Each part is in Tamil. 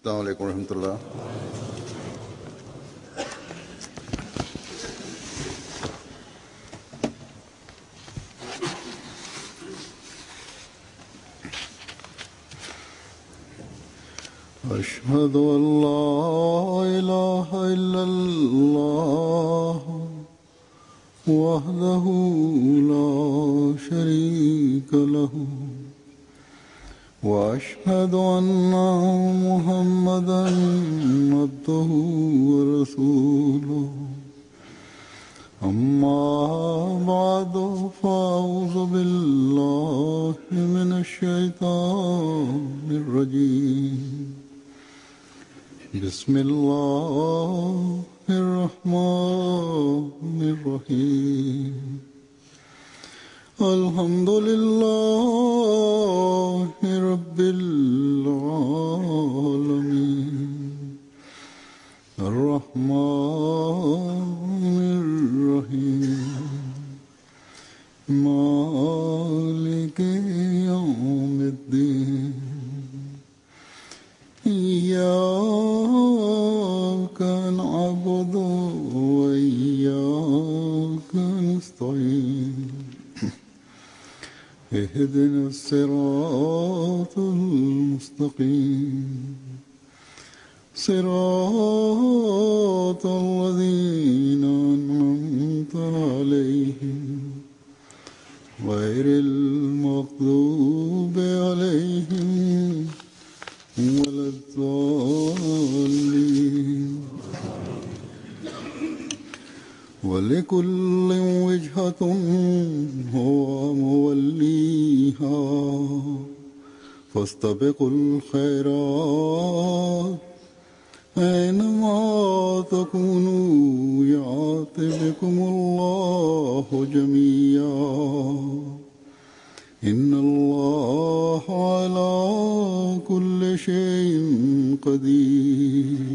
السلام عليكم ورحمة الله أشهد أن لا إله إلا الله وحده لا شريك له وأشهد أن محمدا عبده ورسوله أما بعد فأعوذ بالله من الشيطان الرجيم بسم الله الرحمن الرحيم الحمد لله رب العالمين الرحمن الرحيم مالك يوم الدين إياك نعبد وإياك نستعين اهدنا الصراط المستقيم صراط الذين أنعمت عليهم غير المغضوب عليهم ولا الضالين ولكل وجهة هو موليها فاستبقوا الخيرات أينما تكونوا يعط بكم الله جميعا إن الله على كل شيء قدير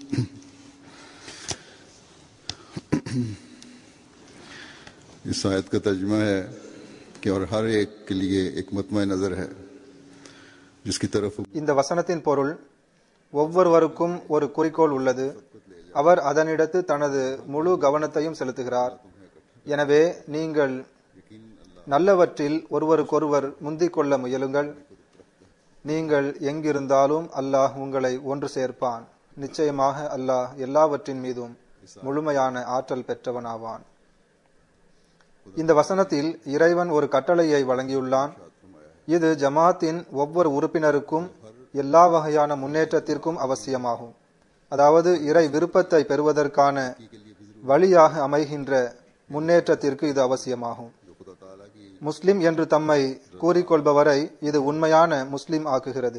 इस आयत का तर्जमा है कि और हर एक के लिए एक मतम नज़र है जिसकी तरफ இந்த வசனத்தின் பொருள் ஒவ்வொருவருக்கும் ஒரு குறிக்கோள் உள்ளது அவர் அதனிடத்து தனது முழு கவனத்தையும் செலுத்துகிறார் எனவே நீங்கள் நல்லவற்றில் ஒருவருக்கொருவர் முந்திக் கொள்ள முயலுங்கள் நீங்கள் எங்கிருந்தாலும் அல்லாஹ் உங்களை ஒன்று சேர்ப்பான் நிச்சயமாக அல்லாஹ் எல்லாவற்றின் மீதும் முழுமையான ஆற்றல் பெற்றவனாவான் இந்த வசனத்தில் இறைவன் ஒரு கட்டளையை வழங்கியுள்ளான் இது ஜமாத்தின் ஒவ்வொரு உறுப்பினருக்கும் எல்லா வகையான முன்னேற்றத்திற்கும் அவசியமாகும் அதாவது இறை விருப்பத்தை பெறுவதற்கான வழியாக அமைகின்ற முன்னேற்றத்திற்கு இது அவசியமாகும் முஸ்லிம் என்று தம்மை கூறிக்கொள்பவரை இது உண்மையான முஸ்லிம் ஆக்குகிறது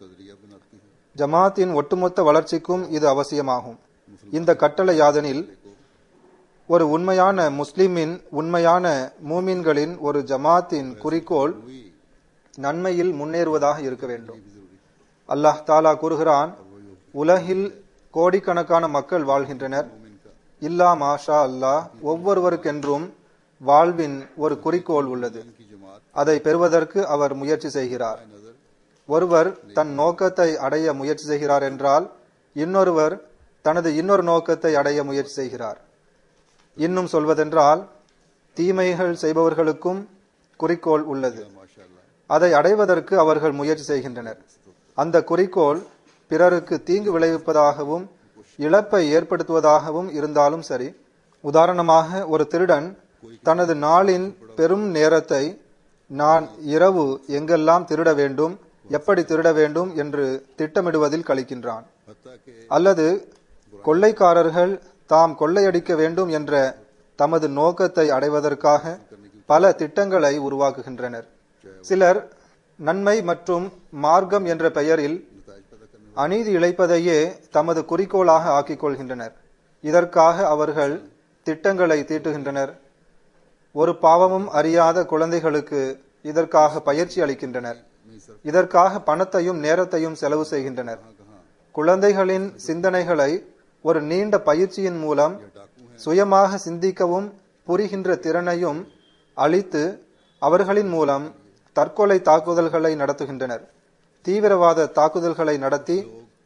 ஜமாத்தின் ஒட்டுமொத்த வளர்ச்சிக்கும் இது அவசியமாகும் இந்த கட்டளை யாதனில் ஒரு உண்மையான முஸ்லிமின் உண்மையான மூமின்களின் ஒரு ஜமாத்தின் குறிக்கோள் நன்மையில் முன்னேறுவதாக இருக்க வேண்டும் அல்லாஹ் தாலா கூறுகிறான் உலகில் கோடிக்கணக்கான மக்கள் வாழ்கின்றனர் இல்லா மாஷா அல்லாஹ் ஒவ்வொருவருக்கென்றும் வாழ்வின் ஒரு குறிக்கோள் உள்ளது அதை பெறுவதற்கு அவர் முயற்சி செய்கிறார் ஒருவர் தன் நோக்கத்தை அடைய முயற்சி செய்கிறார் என்றால் இன்னொருவர் தனது இன்னொரு நோக்கத்தை அடைய முயற்சி செய்கிறார் இன்னும் சொல்வதென்றால் தீமைகள் செய்பவர்களுக்கும் குறிக்கோள் உள்ளது அதை அடைவதற்கு அவர்கள் முயற்சி செய்கின்றனர் அந்த குறிக்கோள் பிறருக்கு தீங்கு விளைவிப்பதாகவும் இழப்பை ஏற்படுத்துவதாகவும் இருந்தாலும் சரி உதாரணமாக ஒரு திருடன் தனது நாளின் பெரும் நேரத்தை நான் இரவு எங்கெல்லாம் திருட வேண்டும் எப்படி திருட வேண்டும் என்று திட்டமிடுவதில் கழிக்கின்றான் அல்லது கொள்ளைக்காரர்கள் தாம் கொள்ளையடிக்க வேண்டும் என்ற தமது நோக்கத்தை அடைவதற்காக பல திட்டங்களை உருவாக்குகின்றனர் சிலர் நன்மை மற்றும் மார்க்கம் என்ற பெயரில் அநீதி இழைப்பதையே தமது குறிக்கோளாக ஆக்கிக் கொள்கின்றனர் இதற்காக அவர்கள் திட்டங்களை தீட்டுகின்றனர் ஒரு பாவமும் அறியாத குழந்தைகளுக்கு இதற்காக பயிற்சி அளிக்கின்றனர் இதற்காக பணத்தையும் நேரத்தையும் செலவு செய்கின்றனர் குழந்தைகளின் சிந்தனைகளை ஒரு நீண்ட பயிற்சியின் மூலம் சுயமாக சிந்திக்கவும் புரிகின்ற திறனையும் அளித்து அவர்களின் மூலம் தற்கொலை தாக்குதல்களை நடத்துகின்றனர் தீவிரவாத தாக்குதல்களை நடத்தி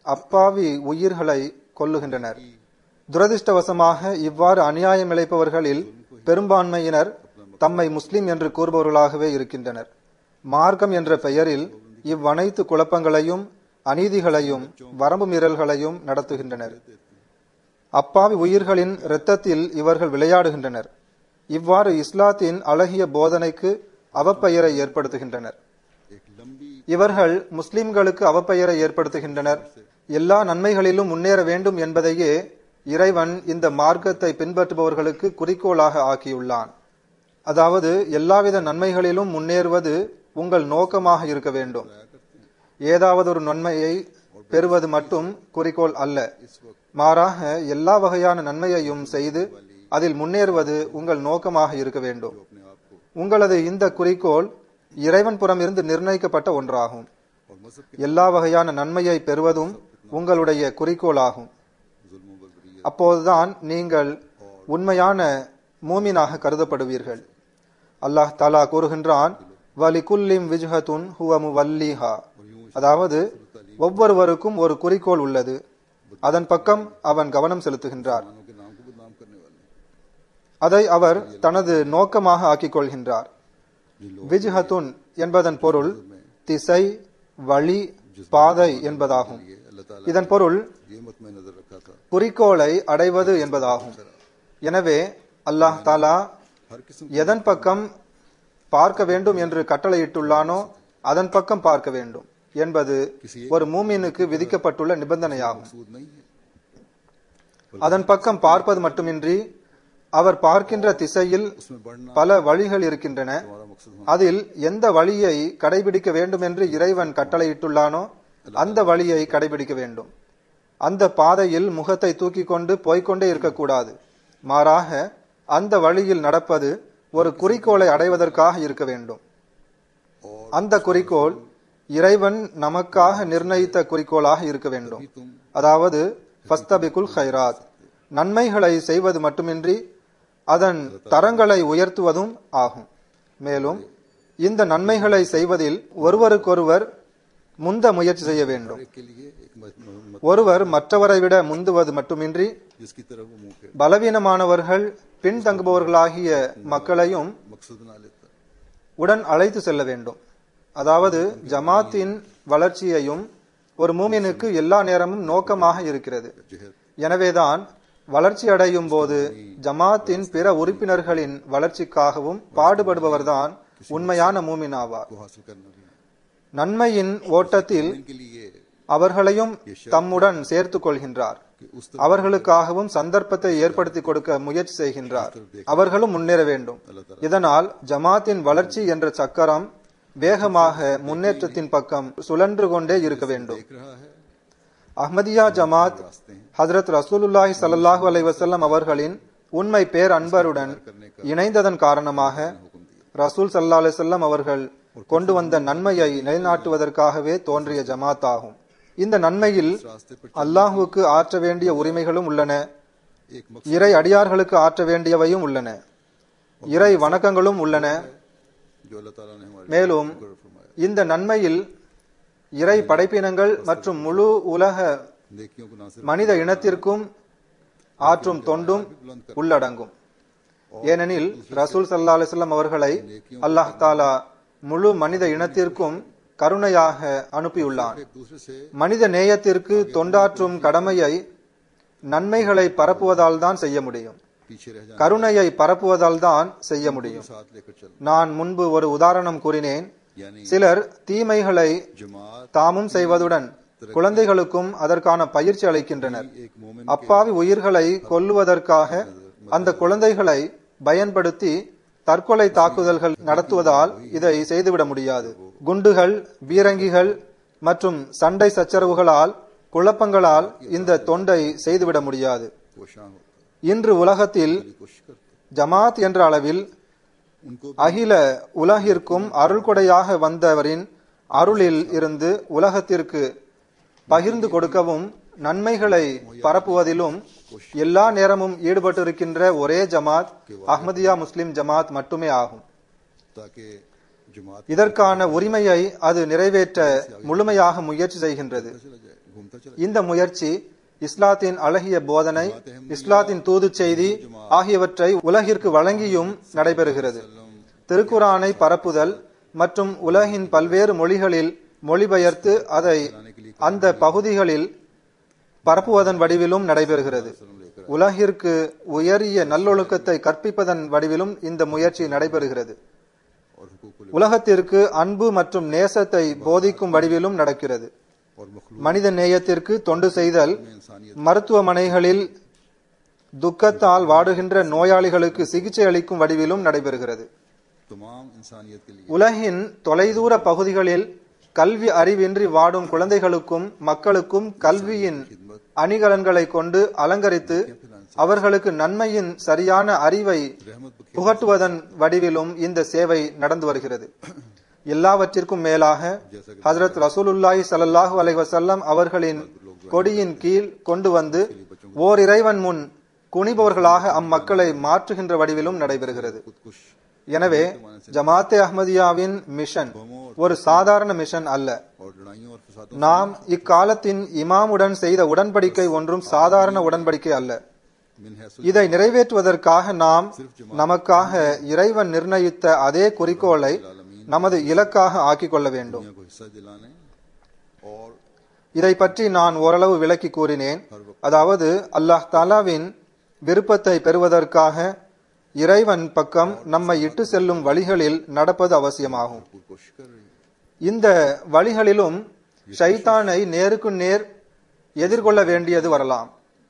அப்பாவி உயிர்களை கொல்லுகின்றனர் துரதிர்ஷ்டவசமாக இவ்வாறு அநியாயம் இழைப்பவர்களில் பெரும்பான்மையினர் தம்மை முஸ்லிம் என்று கூறுபவர்களாகவே இருக்கின்றனர் மார்க்கம் என்ற பெயரில் இவ்வனைத்து குழப்பங்களையும் அநீதிகளையும் வரம்பு மீறல்களையும் நடத்துகின்றனர் அப்பாவி உயிர்களின் இரத்தத்தில் இவர்கள் விளையாடுகின்றனர் இவ்வாறு இஸ்லாத்தின் அழகிய போதனைக்கு அவப்பெயரை ஏற்படுத்துகின்றனர் एक लंबी இவர்கள் முஸ்லிம்களுக்கு அவப்பெயரை ஏற்படுத்துகின்றனர் எல்லா நன்மைகளிலும் முன்னேற வேண்டும் என்பதையே இறைவன் இந்த மார்க்கத்தை பின்பற்றுபவர்களுக்கு குறிக்கோளாக ஆக்கியுள்ளான் அதாவது எல்லாவித நன்மைகளிலும் முன்னேறுவது உங்கள் நோக்கமாக இருக்க வேண்டும் ஏதாவது ஒரு நன்மையை பெறுவது மட்டும் குறிக்கோள் அல்ல மாறாக எல்லா வகையான நன்மையையும் செய்து அதில் முன்னேறுவது உங்கள் நோக்கமாக இருக்க வேண்டும் अपने आप को உங்களது இந்த குறிக்கோள் இறைவன் புறமிருந்து நிர்ணயிக்கப்பட்ட ஒன்றாகும் और मजहब के எல்லா வகையான நன்மையை பெறுவதும் உங்களுடைய குறிக்கோளாகும் जुल्मों बलबरिया அப்போதுதான் நீங்கள் உண்மையான மூமினாக கருதப்படுவீர்கள் அல்லாஹ் தலா கூறுகின்றான் வலிகுல்லிம் விஜ்ஹத்துன் ஹுவ முவல்லிஹா அதாவது ஒவ்வொருவருக்கும் ஒரு குறிக்கோள் உள்ளது அதன் பக்கம் அவன் கவனம் செலுத்துகின்றார் मुसलमानों के नाम को बदनाम करने वाले அதை அவர் தனது நோக்கமாக ஆக்கிக் கொள்கின்றார் जिन लोग விஜ்ஹத்துன் என்பதன் பொருள் திசை வழி பாதை என்பதாகும் ये अल्लाह ताला இதன் பொருள் ये मत में नजर रखा था குறிக்கோளை அடைவது என்பதாகும் எனவே அல்லாஹ் தாலா हर किस्म எதன் பக்கம் பார்க்க வேண்டும் என்று கட்டளையிட்டுள்ளானோ அதன் பக்கம் பார்க்க வேண்டும் என்பது ஒரு மூமினுக்கு விதிக்கப்பட்டுள்ள நிபந்தனையாகும் मकसूद नहीं है அதன் பக்கம் பார்ப்பது மட்டுமின்றி அவர் பார்க்கின்ற திசையில் उसमें बढ़ना பல வழிகள் இருக்கின்றன हमारा मकसद होना அதில் எந்த வழியை கடைபிடிக்க வேண்டும் என்று இறைவன் கட்டளையிட்டுள்ளானோ அந்த வழியை கடைபிடிக்க வேண்டும் அந்த பாதையில் முகத்தை தூக்கி கொண்டு போய்க்கொண்டே இருக்கக்கூடாது மாறாக அந்த வழியில் நடப்பது ஒரு குறிக்கோளை அடைவதற்காக இருக்க வேண்டும் அந்த குறிக்கோள் இறைவன் நமக்காக நிர்ணயித்த குறிக்கோளாக இருக்க வேண்டும் तुम அதாவது ஃபஸ்தபிகுல் ஹைராத் நன்மைகளை செய்வது மட்டுமின்றி அதன் தரங்களை உயர்த்துவதும் ஆகும் மேலும் இந்த நன்மைகளை செய்வதில் ஒருவருக்கொருவர் முந்த முயற்சி செய்ய வேண்டும் एक के लिए एक मत- मत- ஒருவர் மற்றவரை விட முந்துவது மட்டுமின்றி जिसकी तरफ वो मुंह फेर பலவீனமானவர்கள் பின்தங்குபவர்களாகிய மக்களையும் मकसद ना लेता உடன் அழைத்து செல்ல வேண்டும் அதாவது ஜமாத்தின் வளர்ச்சியையும் ஒரு மூமினுக்கு எல்லா நேரமும் நோக்கமாக இருக்கிறது जहद எனவேதான் வளர்ச்சி அடையும் போது ஜமாத்தின் பிற உறுப்பினர்களின் வளர்ச்சிக்காகவும் பாடுபடுபவர்தான் உண்மையான மூமின் ஆவார் को हासिल करना भी है। நன்மையின் ஓட்டத்தில் इनके लिए அவர்களையும் தம்முடன் சேர்த்துக் கொள்கின்றார் कि उस அவர்களுக்காகவும் சந்தர்ப்பத்தை ஏற்படுத்தி கொடுக்க முயற்சி செய்கின்றார் அவர்களும் முன்னேற வேண்டும் இதனால் ஜமாத்தின் வளர்ச்சி என்ற சக்கரம் வேகமாக முன்னேற்றத்தின் பக்கம் சுழன்று கொண்டே இருக்க வேண்டும் देख रहा है அஹ்மதியா ஜமாத் ஹஜரத் ரசூலுல்லாஹி ஸல்லல்லாஹு அலைஹி வஸல்லம் அவர்களின் உண்மை பேர் அன்பருடன் இணைந்ததன் காரணமாக ரசூல் ஸல்லல்லாஹு அலைஹி வஸல்லம் அவர்கள் கொண்டு வந்த நன்மையை நிலைநாட்டுவதற்காகவே தோன்றிய ஜமாத் ஆகும் இந்த நன்மையில் रास्ते पर அல்லாஹுவுக்கு ஆற்ற வேண்டிய உரிமைகளும் உள்ளன एक இறை அடியார்களுக்கு ஆற்ற வேண்டியவையும் உள்ளன இறை வணக்கங்களும் உள்ளன मकसद जो अल्लाह ताला ने हमारे மேலும் लिए फरमाया இந்த நன்மையில் இறை படைப்பினங்கள் மற்றும் முழு உலக नेकियों को ना सिर्फ மனித இனத்திற்கும் ஆற்றும் தொண்டும் உள்ளடங்கும் ஏனெனில் ரசூல் சல்லா அலிஸ்லாம் அவர்களை அல்லாஹ் தாலா முழு மனித இனத்திற்கும் கருணையாக அனுப்பியுள்ளான் एक दूसरे से மனித நேயத்திற்கு தொண்டாற்றும் கடமையை நன்மைகளை பரப்புவதால் தான் செய்ய முடியும் पीछे रह जाने கருணையை பரப்புவதால் தான் செய்ய முடியும் साथ लेकर चल நான் முன்பு ஒரு உதாரணம் கூறினேன் यानी சிலர் தீமைகளை जमात தாமும் செய்வதுடன் குழந்தைகளுக்கும் அதற்கான பயிற்சி அளிக்கின்றனர் एक मोमिन அப்பாவி உயிர்களை கொல்லுவதற்காக அந்த குழந்தைகளை பயன்படுத்தி தற்கொலை தாக்குதல்கள் நடத்துவதால் இதை செய்துவிட முடியாது குண்டுகள் பீரங்கிகள் மற்றும் சண்டை சச்சரவுகளால் குழப்பங்களால் இந்த தொண்டை செய்துவிட முடியாது कोशां होता இன்று உலகத்தில் है कोशिश करते ஜமாத் என்ற அளவில் उनको அகில உலகிற்கும் அருள்கொடையாக வந்தவரின் அருளில் இருந்து உலகத்திற்கு பகிர்ந்து கொடுக்கவும் நன்மைகளை பரப்புவதிலும் எல்லா நேரமும் ஈடுபட்டிருக்கின்ற ஒரே ஜமாத் அஹ்மதியா முஸ்லிம் ஜமாத் மட்டுமே ஆகும் ताकि जमात இதற்கான உரிமையை அது நிறைவேற்ற முழுமையாக முயற்சி செய்கின்றது चला जाए घूमता चला இந்த முயற்சி இஸ்லாத்தின் அழகிய போதனை இஸ்லாத்தின் தூது செய்தி ஆகியவற்றை உலகிற்கு வழங்கியும் நடைபெறுகிறது திருக்குரானை பரப்புதல் மற்றும் உலகின் பல்வேறு மொழிகளில் மொழிபெயர்த்து அதை அந்த பகுதிகளில் பரப்புவதன் வடிவிலும் நடைபெறுகிறது உலகிற்கு உயரிய நல்லொழுக்கத்தை கற்பிப்பதன் வடிவிலும் இந்த முயற்சி நடைபெறுகிறது और हुकूक உலகத்திற்கு அன்பு மற்றும் நேசத்தை போதிக்கும் வடிவிலும் நடக்கிறது और मखलूक மனித நேயத்திற்கு தொண்டு செய்தல் में इंसानियत மருத்துவமனைகளில் துக்கத்தால் வாடுகின்ற நோயாளிகளுக்கு சிகிச்சை அளிக்கும் வடிவிலும் நடைபெறுகிறது तमाम इंसानियत के लिए உலகின் தொலைதூர பகுதிகளில் கல்வி அறிவின்றி வாடும் குழந்தைகளுக்கும் மக்களுக்கும் கல்வியின் அணிகலன்களை கொண்டு அலங்கரித்து அவர்களுக்கு நன்மையின் சரியான அறிவை रहमत बखेर புகட்டுவதன் வடிவிலும் இந்த சேவை நடந்து வருகிறது எல்லாவற்றிற்கும் மேலாக ஹஜரத் ரசூலுல்லாஹி ஸல்லல்லாஹு அலைஹி வஸல்லம் அவர்களின் கொடியின் கீழ் கொண்டு வந்து ஓர் இறைவன் முன் குனிபவர்களாக அம்மக்களை மாற்றுகின்ற வடிவிலும் நடைபெறுகிறது खुदकुश எனவே ஜமாத்தே அஹ்மதியாவின் மிஷன் ஒரு சாதாரண மிஷன் அல்ல और लड़ाइयों और फसादों நாம் இக்காலத்தின் இமாமுடன் செய்த உடன்படிக்கை ஒன்றும் சாதாரண உடன்படிக்கை அல்ல मिन है இதை நிறைவேற்றுவதற்காக நாம் நமக்காக இறைவன் நிர்ணயித்த அதே குறிக்கோளை நமது இலக்காக ஆக்கிக் கொள்ள வேண்டும் दुनिया को हिस्सा दिलाने और இதை பற்றி நான் ஓரளவு விளக்கி கூறினேன் அதாவது அல்லாஹ் தாலாவின் விருப்பத்தை பெறுவதற்காக இறைவன் பக்கம் நம்மை இட்டு செல்லும் வழிகளில் நடப்பது அவசியமாகும் पूरी कोशिश कर रही है இந்த வழிகளிலும் ஷைத்தானை நேருக்கு நேர் எதிர்கொள்ள வேண்டியது வரலாம்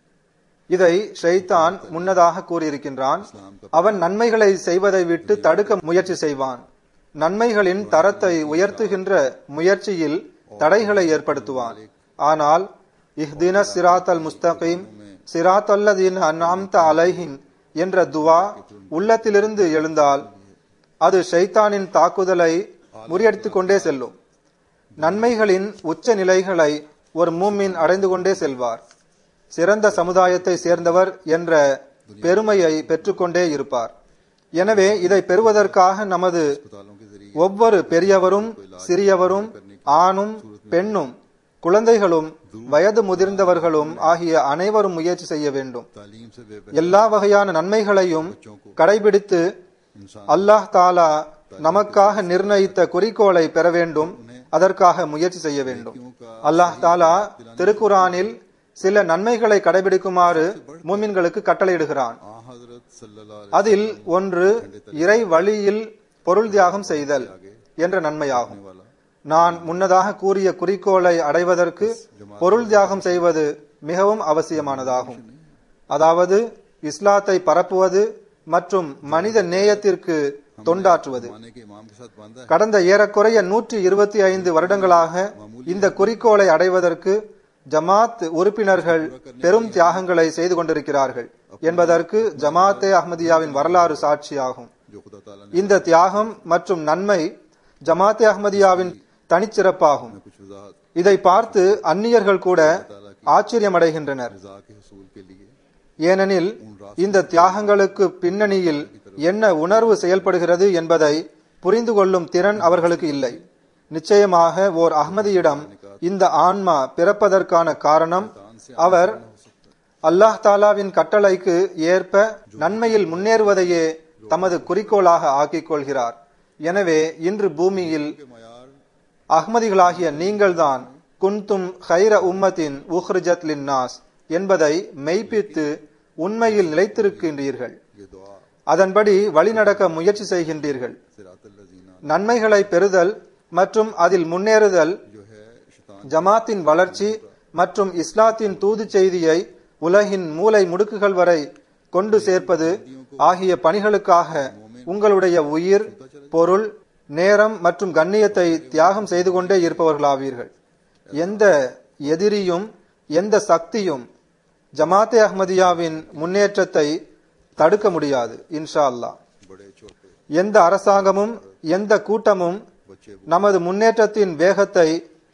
இதை ஷைத்தான் முன்னதாக கூறியிருக்கின்றான் அவன் நன்மைகளை செய்வதை விட்டு தடுக்க முயற்சி செய்வான் நன்மைகளின் தரத்தை உயர்த்துகின்ற முயற்சியில் தடைகளை ஏற்படுத்துவான் ஆனால் இஹ்தின சிராத் அல் முஸ்தகீம் சிராத் அல்லதீன் அன்ஆம்த அலைஹிம் என்ற துவா உள்ளத்திலிருந்து எழுந்தால் அது ஷைத்தானின் தாக்குதலை முறியடித்துக் கொண்டே செல்லும் நன்மைகளின் உச்ச நிலைகளை ஒரு மூமின் அடைந்து கொண்டே செல்வார் சிறந்த சமுதாயத்தை சேர்ந்தவர் என்ற பெருமையை பெற்றுக்கொண்டே இருப்பார் எனவே இதை பெறுவதற்காக நமது अस्पतालों के जरिए ஒவ்வொரு பெரியவரும் சிறியவரும் ஆணும் பெண்ணும் குழந்தைகளும் வயது முதிர்ந்தவர்களும் ஆகிய அனைவரும் முயற்சி செய்ய வேண்டும் तालीम से बेबस எல்லா வகையான நன்மைகளையும் கடைபிடித்து इंसान அல்லாஹ் தாலா நமக்காக நிர்ணயித்த குறிக்கோளை பெற வேண்டும் அதற்காக முயற்சி செய்ய வேண்டும் அல்லாஹ் தாலா திருக்குரானில் சில நன்மைகளை கடைபிடிக்குமாறு மூமின்களுக்கு கட்டளையிடுகிறான் आ हजरत सल्लल्लाहु अलैहि அதில் ஒன்று இறை வழியில் பொருள் தியாகம் செய்தல் என்ற நன்மையாகும் वाला நான் முன்னதாக கூறிய குறிக்கோளை அடைவதற்கு பொருள் தியாகம் செய்வது மிகவும் அவசியமானதாகும் அதாவது இஸ்லாத்தை பரப்புவது மற்றும் மனித நேயத்திற்கு தொண்டாற்றுவது माने के इमाम के साथ बांधा है கடந்த ஏறக்குறைய நூற்றி இருபத்தி ஐந்து வருடங்களாக இந்த குறிக்கோளை அடைவதற்கு ஜமாத் உறுப்பினர்கள் பெரும் தியாகங்களை செய்து கொண்டிருக்கிறார்கள் என்பதற்கு ஜமாத்தே அஹ்மதியாவின் வரலாறு சாட்சியாகும் जो खुदा ताला ने இந்த தியாகம் மற்றும் நன்மை ஜமாத்தே அஹ்மதியாவின் தனிச்சிறப்பாகும் कुछ वजाहत இதை பார்த்து அந்நியர்கள் கூட ஆச்சரியமடைகின்றனர் रजा के हसूल के लिए ஏனெனில் இந்த தியாகங்களுக்கு பின்னணியில் என்ன உணர்வு செயல்படுகிறது என்பதை புரிந்து கொள்ளும் திறன் அவர்களுக்கு இல்லை நிச்சயமாக ஓர் அஹ்மதியிடம் இந்த ஆன்மா பிறப்பதற்கான காரணம் அவர் அல்லாஹ் தாலாவின் கட்டளைக்கு ஏற்ப நன்மையில் முன்னேறுவதையே தமது குறிக்கோளாக ஆக்கிக் கொள்கிறார் எனவே இன்று பூமியில் मयार அஹ்மதிகளாகிய நீங்கள்தான் குன்தும் ஹைர உம்மத்தின் உஹ்ரிஜத் லின்னாஸ் என்பதை மெய்ப்பித்து உண்மையில் நிலைத்திருக்கின்றீர்கள் ये दुआ அதன்படி வழிநடக்க முயற்சி செய்கின்றீர்கள் सिरात लजीना நன்மைகளை பெறுதல் மற்றும் அதில் முன்னேறுதல் जो है शैतान ஜமாத்தின் வளர்ச்சி மற்றும் இஸ்லாத்தின் தூது செய்தியை உலகின் மூலை முடுக்குகள் வரை கொண்டு சேர்ப்பது ஆகிய பணிகளுக்காக உங்களுடைய உயிர் பொருள் நேரம் மற்றும் கண்ணியத்தை தியாகம் செய்து கொண்டே இருப்பவர்களாவீர்கள் எந்த எதிரியும் எந்த சக்தியும் ஜமாத்தே அஹ்மதியாவின் முன்னேற்றத்தை தடுக்க முடியாது இன்ஷா அல்லாஹ் बड़े छोटे எந்த அரசாங்கமும் எந்த கூட்டமும் बच्चे நமது முன்னேற்றத்தின் வேகத்தை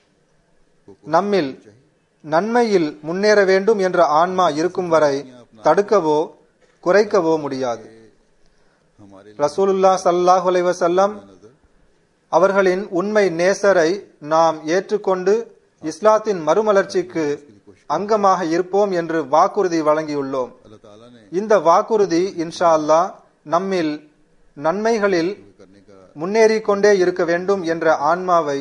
நம்மில் நன்மையில் முன்னேற வேண்டும் என்ற ஆன்மா இருக்கும் வரை தடுக்கவோ குறைக்கவோ முடியாது हमारे ரசூலுல்லா ஸல்லல்லாஹு அலைஹி வஸல்லம் அவர்களின் உண்மை நேசரை நாம் ஏற்றுக்கொண்டு இஸ்லாத்தின் மறுமலர்ச்சிக்கு அங்கமாக இருப்போம் என்று வாக்குறுதி வழங்கியுள்ளோம் अल्लाह ताला ने இந்த வாக்குறுதி இன்ஷா அல்லாஹ் நம்மில் நன்மைகளில் करने का முன்னேறிக் கொண்டே இருக்க வேண்டும் என்ற ஆன்மாவை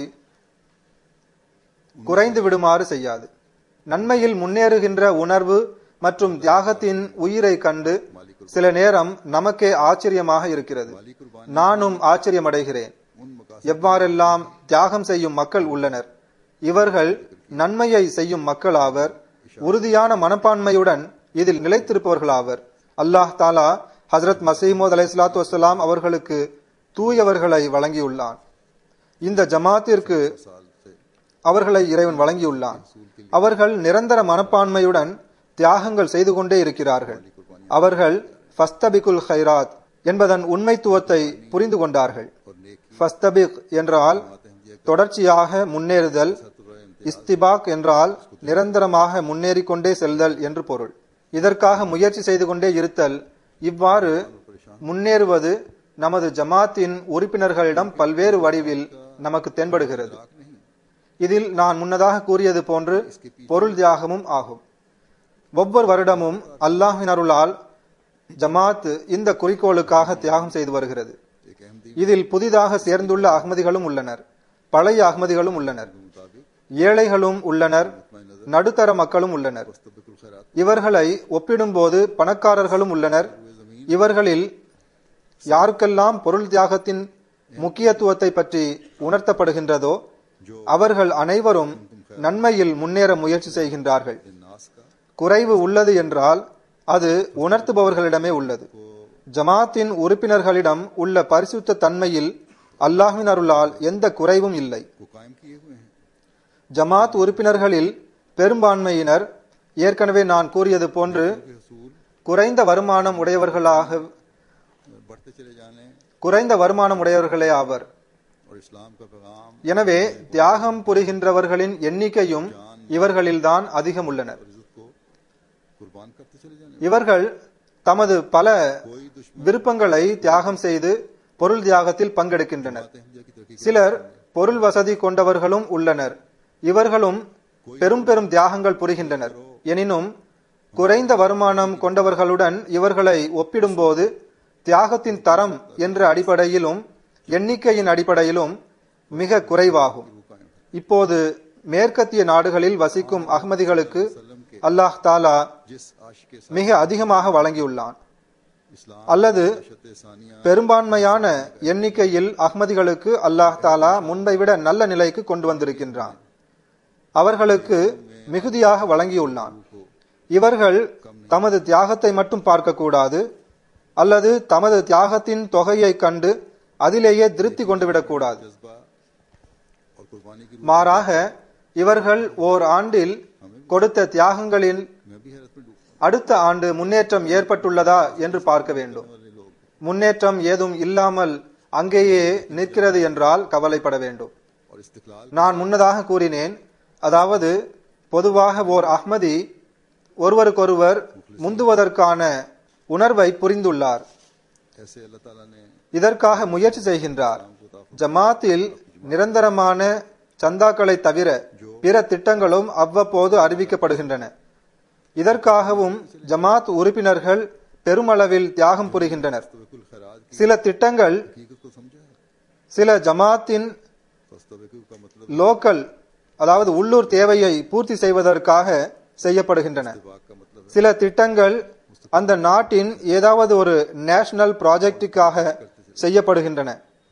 குறைந்து விடுமாறு செய்யாது நன்மையில் முன்னேறுகின்ற உணர்வு மற்றும் தியாகத்தின் உயிரை கண்டு சில நேரம் நமக்கே ஆச்சரியமாக இருக்கிறது वाली कुर्बान நானும் ஆச்சரியமடைகிறேன் उन मकासद எவ்வாறெல்லாம் தியாகம் செய்யும் மக்கள் உள்ளனர் இவர்கள் நன்மையை செய்யும் மக்கள் ஆவர் உறுதியான மனப்பான்மையுடன் இதில் நிலைத்திருப்பவர்களாவர் அல்லாஹ் தாலா ஹஜரத் மசீமோத் அலைஹிஸ்ஸலாத்து வஸ்ஸலாம் அவர்களுக்கு தூயவர்களை வழங்கியுள்ளான் இந்த ஜமாத்திற்கு साल से அவர்களை இறைவன் வழங்கியுள்ளான் அவர்கள் நிரந்தர மனப்பான்மையுடன் தியாகங்கள் செய்து கொண்டே இருக்கிறார்கள் அவர்கள் ஃபஸ்தபிகுல் ஹைராத் என்பதன் உண்மைத்துவத்தை புரிந்து கொண்டார்கள் और नेकी ஃபஸ்தபிக் என்றால் தொடர்ச்சியாக முன்னேறுதல் இஸ்திபாக் என்றால் நிரந்தரமாக முன்னேறிக் கொண்டே செல்தல் என்று பொருள் இதற்காக முயற்சி செய்து கொண்டே இருத்தல் இவ்வாறு முன்னேறுவது நமது ஜமாத்தின் உறுப்பினர்களிடம் பல்வேறு வடிவில் நமக்கு தென்படுகிறது இதில் நான் முன்னதாக கூறியது போன்று பொருள் தியாகமும் ஆகும் ஒவ்வொரு வருடமும் அல்லாஹின் அருளால் ஜமாத் இந்த குறிக்கோளுக்காக தியாகம் செய்து வருகிறது एक अहमदी இதில் புதிதாக சேர்ந்துள்ள அகமதிகளும் உள்ளனர் பழைய அகமதிகளும் உள்ளனர் मुताबिक ஏழைகளும் உள்ளனர் நடுத்தர மக்களும் உள்ளனர் मुस्तबिकुल खैरात இவர்களை ஒப்பிடும்போது பணக்காரர்களும் உள்ளனர் இவர்களில் யாருக்கெல்லாம் பொருள் தியாகத்தின் முக்கியத்துவத்தை பற்றி உணர்த்தப்படுகின்றதோ அவர்கள் அனைவரும் நன்மையில் முன்னேற முயற்சி செய்கின்றார்கள் नास का குறைவு உள்ளது என்றால் அது உணர்த்துபவர்களிடமே உள்ளது ஜமாத்தின் உறுப்பினர்களிடம் உள்ள பரிசுத்த தன்மையில் அல்லாஹ்வின் அருளால் எந்த குறைவும் இல்லை को कायम किए हुए हैं ஜமாத் உறுப்பினர்களில் பெரும்பான்மையினர் ஏற்கனவே நான் கூறியது போன்று के हसूल குறைந்த வருமானம் உடையவர்களாக बढ़ते चले जाने குறைந்த வருமானம் உடையவர்களே ஆவர் और इस्लाम का पैगाम எனவே தியாகம் புரிகின்றவர்களின் எண்ணிக்கையும் இவர்களில்தான் அதிகம் உள்ளனர் और इज्जत को कुर्बान करते चले जाने இவர்கள் தமது பல कोई दुश्मन விருப்பங்களை தியாகம் செய்து பொருள் தியாகத்தில் பங்கெடுக்கின்றனர் अहमदिया की तरक्की சிலர் பொருள் வசதி கொண்டவர்களும் உள்ளனர் இவர்களும் பெரும் பெரும் தியாகங்கள் புரிகின்றனர் எனினும் குறைந்த வருமானம் கொண்டவர்களுடன் இவர்களை ஒப்பிடும்போது தியாகத்தின் தரம் என்ற அடிப்படையிலும் எண்ணிக்கையின் அடிப்படையிலும் மிக குறைவாகும் இப்போது மேற்கத்திய நாடுகளில் வசிக்கும் அகமதிகளுக்கு அல்லாஹ் தாலா जिस आश के साथ மிக அதிகமாக வழங்கியுள்ளான் इस्लाम அல்லது शत सानिया பெரும்பான்மையான எண்ணிக்கையில் அஹ்மதிகளுக்கு அல்லாஹ் தாலா முன்பை விட நல்ல நிலைக்கு கொண்டு வந்திருக்கின்றான் அவர்களுக்கு மிகுதியாக வழங்கியுள்ளான் இவர்கள் தமது தியாகத்தை மட்டும் பார்க்கக்கூடாது அல்லது தமது தியாகத்தின் தொகையை கண்டு அதிலேயே திருப்தி கொண்டு விடக்கூடாது जज्बा और कुर्बानी की மாறாக இவர்கள் ஓர் ஆண்டில் கொடுத்த தியாகங்களின் मैं भी हैरत में डूब அடுத்த ஆண்டு முன்னேற்றம் ஏற்பட்டுள்ளதா என்று பார்க்க வேண்டும் वाले लोग முன்னேற்றம் ஏதும் இல்லாமல் அங்கேயே நிற்கிறது என்றால் கவலைப்பட வேண்டும் और इस्तिकलाल நான் முன்னதாக கூறினேன் அதாவது பொதுவாக ஓர் அஹ்மதி ஒருவருக்கொருவர் முந்துவதற்கான உணர்வை புரிந்துள்ளார் ऐसे अल्लाह ताला ने இதற்காக முயற்சி செய்கின்றார் ஜமாத்தில் நிரந்தரமான சந்தாக்களை தவிர பிற திட்டங்களும் அவ்வப்போது அறிவிக்கப்படுகின்றன இதற்காகவும் ஜமாத் உறுப்பினர்கள் பெருமளவில் தியாகம் புரிகின்றனர் तस्तबिकुल खैरात की சில திட்டங்கள் हकीकत को समझा है சில ஜமாத்தின் तस्तबिकुल का मतलब லோக்கல் அதாவது உள்ளூர் தேவையை பூர்த்தி செய்வதற்காக செய்யப்படுகின்றன इस्तिबाक का मतलब है சில திட்டங்கள் அந்த நாட்டின் ஏதாவது ஒரு நேஷனல் ப்ராஜெக்டுக்காக செய்யப்படுகின்றன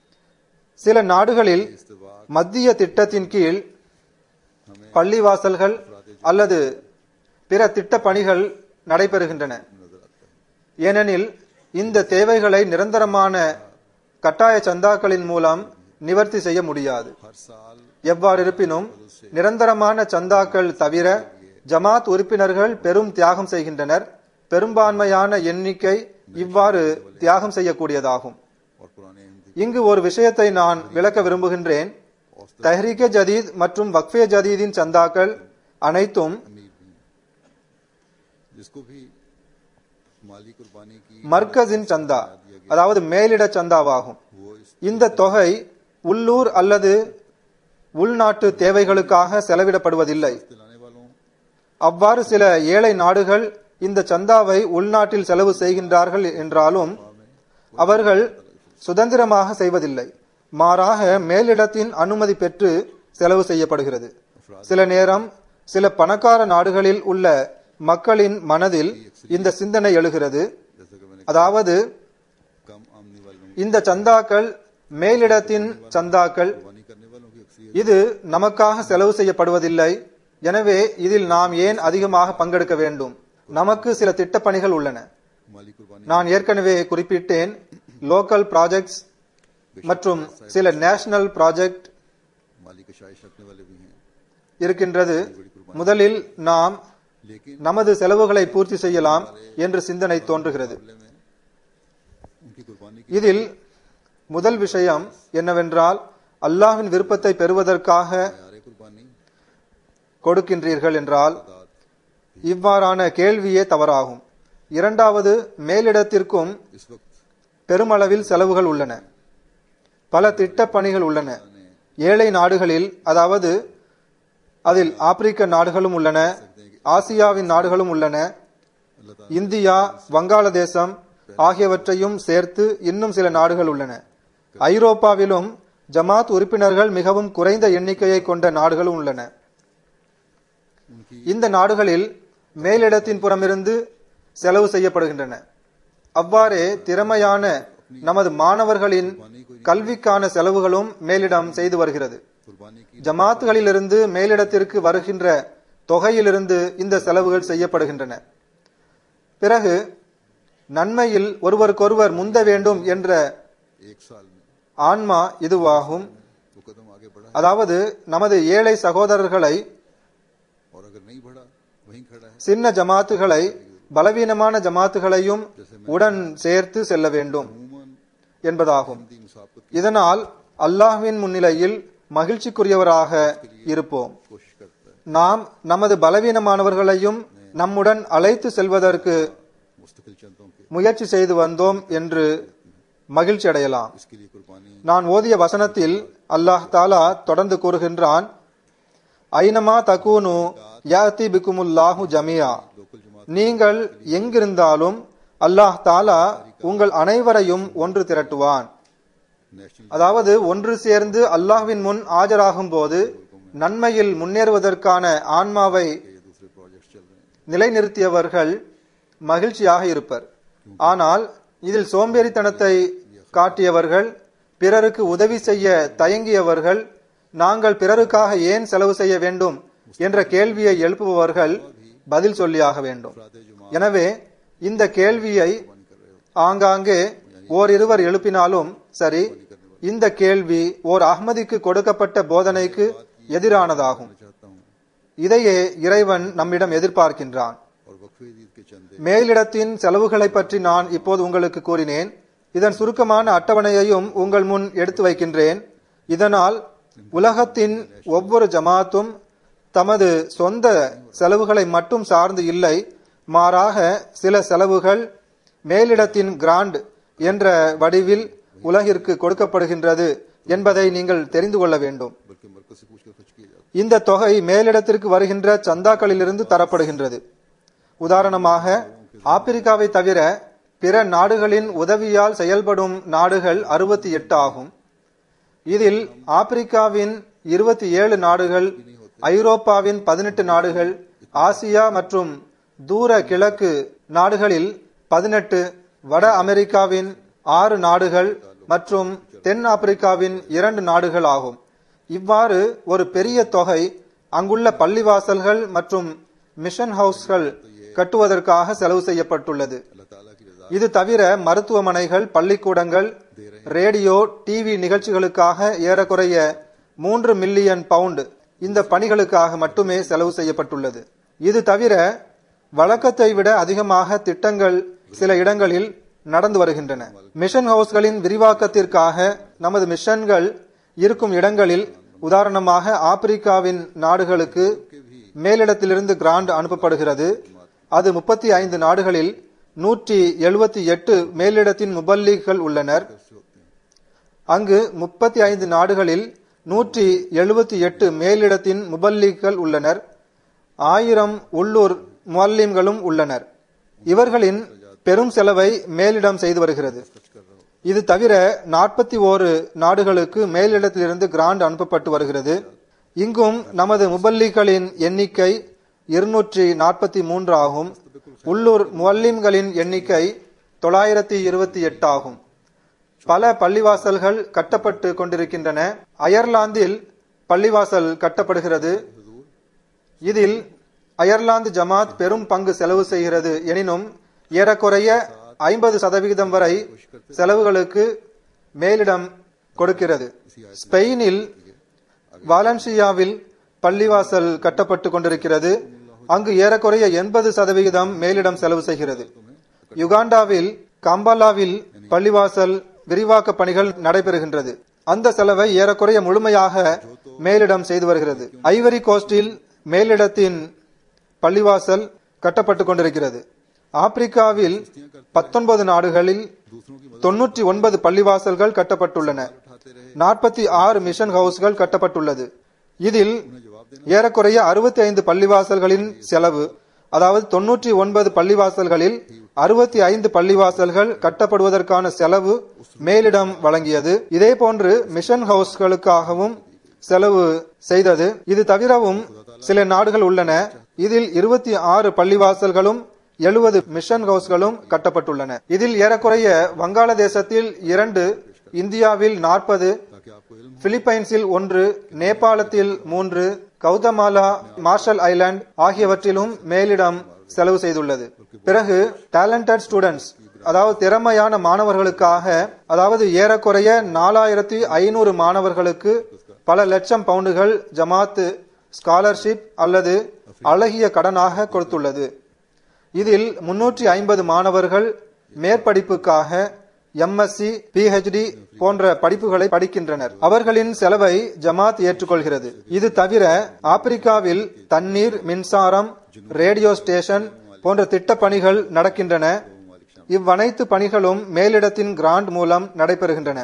சில நாடுகளில் इस्तिबाक மத்திய திட்டத்தின் கீழ் हमें பள்ளிவாசல்கள் அல்லது பிற திட்ட பணிகள் நடைபெறுகின்றன नजर आता है ஏனெனில் இந்த தேவைகளை நிரந்தரமான கட்டாய சந்தாக்களின் மூலம் நிவர்த்தி செய்ய முடியாது हर साल எவ்வாறு இருப்பினும் நிரந்தரமான சந்தாக்கள் தவிர ஜமாத் உறுப்பினர்கள் பெரும் தியாகம் செய்கின்றனர் பெரும்பான்மையான எண்ணிக்கை இவ்வாறு தியாகம் செய்யக்கூடியதாகும் और पुराने अहमदी இங்கு ஒரு விஷயத்தை நான் விளக்க விரும்புகின்றேன் தஹ்ரீகே ஜதீத் மற்றும் வக்ஃபே ஜதீதின் சந்தாக்கள் அனைத்தும் अमीर भी हैं जिसको भी माली कुर्बानी की மர்கஸின் சந்தா அதாவது மேலிட சந்தாவாகும் वो इस இந்த தொகை உள்ளூர் அல்லது உள்நாட்டு தேவைகளுக்காக செலவிடப்படுவதில்லை दिलाने वालों அவ்வாறு சில ஏழை நாடுகள் இந்த சந்தாவை உள்நாட்டில் செலவு செய்கின்றார்கள் என்றாலும் அவர்கள் சுதந்திரமாக செய்வதில்லை மாறாக மேலிடத்தின் அனுமதி பெற்று செலவு செய்யப்படுகிறது சில நேரம் சில பணக்கார நாடுகளில் உள்ள மக்களின் மனதில் இந்த சிந்தனை எழுகிறது जैसे कि मैंने அதாவது कम आमनी वालों இந்த சந்தாக்கள் மேலிடத்தின் சந்தாக்கள் कुर्बानी करने वालों की अक्सरियत இது நமக்காக செலவு செய்யப்படுவதில்லை எனவே இதில் நாம் ஏன் அதிகமாக பங்கெடுக்க வேண்டும் நமக்கு சில திட்டப்பணிகள் உள்ளன माली कुर्बानी நான் ஏற்கனவே குறிப்பிட்டேன் லோக்கல் ப்ராஜெக்ட்ஸ் மற்றும் சில நேஷனல் ப்ராஜெக்ட் माली के शाइश रखने वाले भी हैं இருக்கின்றது முதலில் நாம் लेकिन நமது செலவுகளை பூர்த்தி செய்யலாம் என்று சிந்தனை தோன்றுகிறது मामले में उनकी कुर्बानी की இதில் முதல் விஷயம் என்னவென்றால் அல்லாஹ்வின் விருப்பத்தை பெறுவதற்காக यारे कुर्बानी கொடுக்கின்றீர்கள் என்றால் दाद இவ்வாறான கேள்வியே தவறாகும் இரண்டாவது மேலிடத்திற்கும் इस वक्त பெருமளவில் செலவுகள் உள்ளன பல திட்டப் பணிகள் உள்ளன ஏழை நாடுகளில் அதாவது அதில் ஆப்பிரிக்க நாடுகளும் உள்ளன ஆசியாவின் நாடுகளும் உள்ளன अल्लाह ताला இந்தியா வங்காளதேசம் ஆகியவற்றையும் சேர்த்து இன்னும் சில நாடுகள் உள்ளன ஐரோப்பாவிலும் ஜமாத் உறுப்பினர்கள் மிகவும் குறைந்த எண்ணிக்கையை கொண்ட நாடுகளும் உள்ளன उनकी இந்த நாடுகளில் மேலிடத்தின் புறமிருந்து செலவு செய்யப்படுகின்றன அவ்வாறே திறமையான நமது மாணவர்களின் கல்விக்கான செலவுகளும் மேலிடம் செய்து வருகிறது कुर्बानी की ஜமாத்துகளிலிருந்து மேலிடத்திற்கு வருகின்ற தொகையிலிருந்து இந்த செலவுகள் செய்யப்படுகின்றன பிறகு நன்மையில் ஒருவருக்கொருவர் முந்த வேண்டும் என்ற एक साल में ஆன்மா இதுவாகும் वो कदम आगे बढ़ा है அதாவது நமது ஏழை சகோதரர்களை और अगर नहीं बढ़ा वहीं खड़ा है சின்ன ஜமாத்துகளை பலவீனமான ஜமாத்துகளையும் உடன் சேர்த்து செல்ல வேண்டும் अमूमन என்பதாகும் हिंदी मुसाफत இதனால் அல்லாஹ்வின் முன்னிலையில் மகிழ்ச்சிக்குரியவராக இருப்போம் की कोशिश करता है நாம் நமது பலவீனமானவர்களையும் நம்முடன் அழைத்து செல்வதற்கு मुस्तकिल चंदों के முயற்சி செய்து வந்தோம் என்று மகிழ்ச்சி அடையலாம் इसके लिए कुर्बानी நான் ஓதிய வசனத்தில் அல்லாஹ் தாலா தொடர்ந்து கூறுகின்றான் ஐனமா தகூனு யாத்தி பிகுமுல்லாஹு ஜமியா लोकल जमात நீங்கள் எங்கிருந்தாலும் அல்லாஹ் தாலா உங்கள் அனைவரையும் ஒன்று திரட்டுவான் नेशनल அதாவது ஒன்று சேர்ந்து அல்லாஹ்வின் முன் ஆஜராகும் போது நன்மையில் முன்னேறுவதற்கான ஆன்மாவை ये दूसरे प्रोजेक्ट चल रहे हैं நிலைநிறுத்தியவர்கள் மகிழ்ச்சியாக இருப்பர் ஆனால் இதில் சோம்பேறித்தனத்தை காட்டியவர்கள் பிறருக்கு உதவி செய்ய தயங்கியவர்கள் நாங்கள் பிறருக்காக ஏன் செலவு செய்ய வேண்டும் என்ற கேள்வியை எழுப்புபவர்கள் பதில் சொல்லியாக வேண்டும் எனவே இந்த கேள்வியை ஆங்காங்கே ஓரிருவர் எழுப்பினாலும் சரி இந்த கேள்வி ஓர் அஹ்மதிக்கு கொடுக்கப்பட்ட போதனைக்கு எதிரானதாகும் चाहता हूँ இதையே இறைவன் நம்மிடம் எதிர்பார்க்கின்றான் और वक्फे ईद के चंदे மேலிடத்தின் செலவுகளை பற்றி நான் இப்போது உங்களுக்கு கூறினேன் இதன் சுருக்கமான அட்டவணையையும் உங்கள் முன் எடுத்து வைக்கின்றேன் இதனால் உலகத்தின் ஒவ்வொரு ஜமாத்தும் தமது சொந்த செலவுகளை மட்டும் சார்ந்து இல்லை மாறாக சில செலவுகள் மேலிடத்தின் கிராண்ட் என்ற வடிவில் உலகிற்கு கொடுக்கப்படுகின்றது என்பதை நீங்கள் தெரிந்து கொள்ள வேண்டும் बल्कि मरकज से पूछकर खर्च किए जाते இந்த தொகை மேலிடத்திற்கு வருகின்ற சந்தாக்களிலிருந்து தரப்படுகின்றது உதாரணமாக ஆப்பிரிக்காவை தவிர பிற நாடுகளின் உதவியால் செயல்படும் நாடுகள் அறுபத்தி எட்டு ஆகும் இதில் ஆப்பிரிக்காவின் இருபத்தி ஏழு நாடுகள் ஐரோப்பாவின் பதினெட்டு நாடுகள் ஆசியா மற்றும் தூர கிழக்கு நாடுகளில் பதினெட்டு வட அமெரிக்காவின் ஆறு நாடுகள் மற்றும் தென் ஆப்பிரிக்காவின் இரண்டு நாடுகள் ஆகும் இவ்வாறு ஒரு பெரிய தொகை அங்குள்ள பள்ளிவாசல்கள் மற்றும் மிஷன் ஹவுஸ்கள் கட்டுவதற்காக செலவு செய்யப்பட்டுள்ளது अल्लाह ताला की रजा இது தவிர மருத்துவமனைகள் பள்ளிக்கூடங்கள் ரேடியோ டிவி நிகழ்ச்சிகளுக்காக ஏறக்குறைய மூன்று மில்லியன் பவுண்ட் இந்த பணிகளுக்காக மட்டுமே செலவு செய்யப்பட்டுள்ளது இது தவிர வழக்கத்தை விட அதிகமாக திட்டங்கள் சில இடங்களில் நடந்து வருகின்றன மிஷன் ஹவுஸ்களின் விரிவாக்கத்திற்காக நமது மிஷன்கள் இருக்கும் இடங்களில் உதாரணமாக ஆப்பிரிக்காவின் நாடுகளுக்கு மேலிடத்திலிருந்து கிராண்ட் அனுப்பப்படுகிறது அது முப்பத்தி ஐந்து நாடுகளில் நூற்றி எழுபத்தி எட்டு மேலிடத்தின் முபல்லிகள் உள்ளனர் அங்கு முப்பத்தி ஐந்து நாடுகளில் நூற்றி எழுபத்தி எட்டு மேலிடத்தின் முபல்லிகள் உள்ளனர் ஆயிரம் உள்ளூர் முல்லிம்களும் உள்ளனர் இவர்களின் பெரும் செலவை மேலிடம் செய்து வருகிறது இது தவிர நாற்பத்தி ஓரு நாடுகளுக்கு மேலிடத்திலிருந்து கிராண்ட் அனுப்பப்பட்டு வருகிறது இங்கும் நமது முபல்லிகளின் எண்ணிக்கை இருநூற்றி நாற்பத்தி மூன்று ஆகும் உள்ளூர் முல்லிம்களின் எண்ணிக்கை தொள்ளாயிரத்தி இருபத்தி எட்டு ஆகும் பல பள்ளிவாசல்கள் கட்டப்பட்டு கொண்டிருக்கின்றன அயர்லாந்தில் பள்ளிவாசல் கட்டப்படுகிறது இதில் அயர்லாந்து ஜமாத் பெரும் பங்கு செலவு செய்கிறது எனினும் ஏறக்குறைய ஐம்பது சதவிகிதம் வரை செலவுகளுக்கு மேலிடம் கொடுக்கிறது ஸ்பெயினில் வாலன்சியாவில் பள்ளிவாசல் கட்டப்பட்டு கொண்டிருக்கிறது அங்கு ஏறக்குறைய எண்பது சதவிகிதம் மேலிடம் செலவு செய்கிறது யுகாண்டாவில் கம்பாலாவில் பள்ளிவாசல் விரிவாக்க பணிகள் நடைபெறுகின்றது அந்த செலவை ஏறக்குறைய முழுமையாக மேலிடம் செய்து வருகிறது ஐவரி கோஸ்டில் மேலிடத்தின் பள்ளிவாசல் கட்டப்பட்டு கொண்டிருக்கிறது ஆப்பிரிக்காவில் பத்தொன்பது நாடுகளில் தொன்னூற்றி ஒன்பது பள்ளிவாசல்கள் கட்டப்பட்டுள்ளன நாற்பத்தி ஆறு மிஷன் ஹவுஸ்கள் கட்டப்பட்டுள்ளது இதில் ஏறக்குறைய அறுபத்தி ஐந்து பள்ளிவாசல்களின் செலவு அதாவது தொன்னூற்றி ஒன்பது பள்ளிவாசல்களில் அறுபத்தி ஐந்து பள்ளிவாசல்கள் கட்டப்படுவதற்கான செலவு மேலிடம் வழங்கியது இதே போன்று மிஷன் ஹவுஸ்களுக்காகவும் செலவு செய்தது இது தவிரவும் சில நாடுகள் உள்ளன இதில் இருபத்தி ஆறு பள்ளிவாசல்களும் எழுபது மிஷன் ஹவுஸ்களும் கட்டப்பட்டுள்ளன இதில் ஏறக்குறைய வங்காளதேசத்தில் இரண்டு இந்தியாவில் நாற்பது பிலிப்பைன்ஸில் ஒன்று நேபாளத்தில் மூன்று கௌதமாலா மார்ஷல் ஐலாண்ட் ஆகியவற்றிலும் மேலிடம் செலவு செய்துள்ளது பிறகு டேலண்டட் ஸ்டூடெண்ட்ஸ் அதாவது திறமையான மாணவர்களுக்காக அதாவது ஏறக்குறைய நாலாயிரத்தி ஐநூறு மாணவர்களுக்கு பல லட்சம் பவுண்டுகள் ஜமாத்து ஸ்காலர்ஷிப் அல்லது அழகிய கடனாக கொடுத்துள்ளது இதில் முன்னூற்றி ஐம்பது மாணவர்கள் மேற்படிப்புக்காக எம்எஸ்சி பிஹெச்டி போன்ற படிப்புகளை படிக்கின்றனர் அவர்களின் செலவை ஜமாத் ஏற்றுக்கொள்கிறது இது தவிர ஆப்பிரிக்காவில் தண்ணீர் மின்சாரம் ரேடியோ ஸ்டேஷன் போன்ற திட்டப் பணிகள் நடக்கின்றன இவ்வனைத்து பணிகளும் மேலிடத்தின் கிராண்ட் மூலம் நடைபெறுகின்றன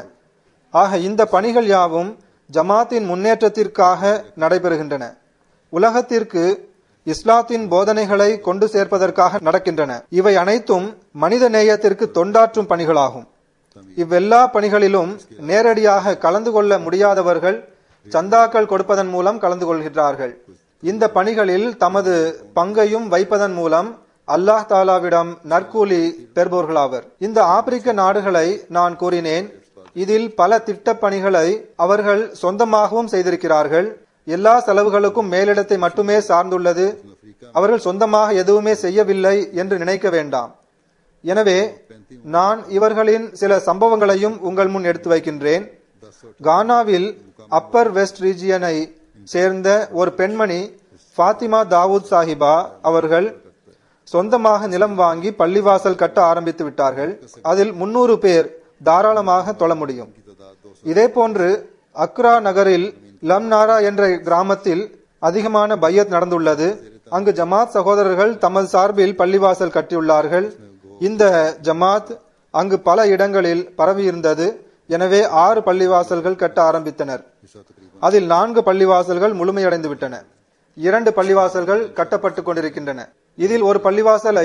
ஆக இந்த பணிகள் யாவும் ஜமாத்தின் முன்னேற்றத்திற்காக நடைபெறுகின்றன உலகத்திற்கு இஸ்லாத்தின் போதனைகளை கொண்டு சேர்ப்பதற்காக நடக்கின்றன இவை அனைத்தும் மனித நேயத்திற்கு தொண்டாற்றும் பணிகளாகும் இவ்வெல்லா பணிகளிலும் நேரடியாக கலந்து கொள்ள முடியாதவர்கள் சந்தாக்கள் கொடுப்பதன் மூலம் கலந்து கொள்கிறார்கள் இந்த பணிகளில் தமது பங்கையும் வைப்பதன் மூலம் அல்லாஹ் தாலாவிடம் நற்கூலி பெறுபவர்களாவர் இந்த ஆப்பிரிக்க நாடுகளை நான் கூறினேன் இதில் பல திட்டப் பணிகளை அவர்கள் சொந்தமாகவும் செய்திருக்கிறார்கள் எல்லா செலவுகளுக்கும் மேலிடத்தை மட்டுமே சார்ந்துள்ளது அவர்கள் சொந்தமாக எதுவுமே செய்யவில்லை என்று நினைக்க வேண்டாம் எனவே நான் இவர்களின் சில சம்பவங்களையும் உங்கள் முன் எடுத்து வைக்கின்றேன் கானாவில் அப்பர் வெஸ்ட் ரீஜியனை சேர்ந்த ஒரு பெண்மணி ஃபாத்திமா தாவூத் சாஹிபா அவர்கள் சொந்தமாக நிலம் வாங்கி பள்ளிவாசல் கட்ட ஆரம்பித்து விட்டார்கள் அதில் முன்னூறு பேர் தாராளமாக தொழ முடியும் இதே போன்று அக்ரா நகரில் லம்நாரா என்ற கிராமத்தில் அதிகமான பையத் நடந்துள்ளது அங்கு ஜமாத் சகோதரர்கள் தமது சார்பில் பள்ளிவாசல் கட்டியுள்ளார்கள் இந்த ஜமாத் அங்கு பல இடங்களில் பரவியிருந்தது எனவே ஆறு பள்ளிவாசல்கள் கட்ட ஆரம்பித்தனர் அதில் நான்கு பள்ளிவாசல்கள் முழுமையடைந்து விட்டன இரண்டு பள்ளிவாசல்கள் கட்டப்பட்டு கொண்டிருக்கின்றன இதில் ஒரு பள்ளிவாசலை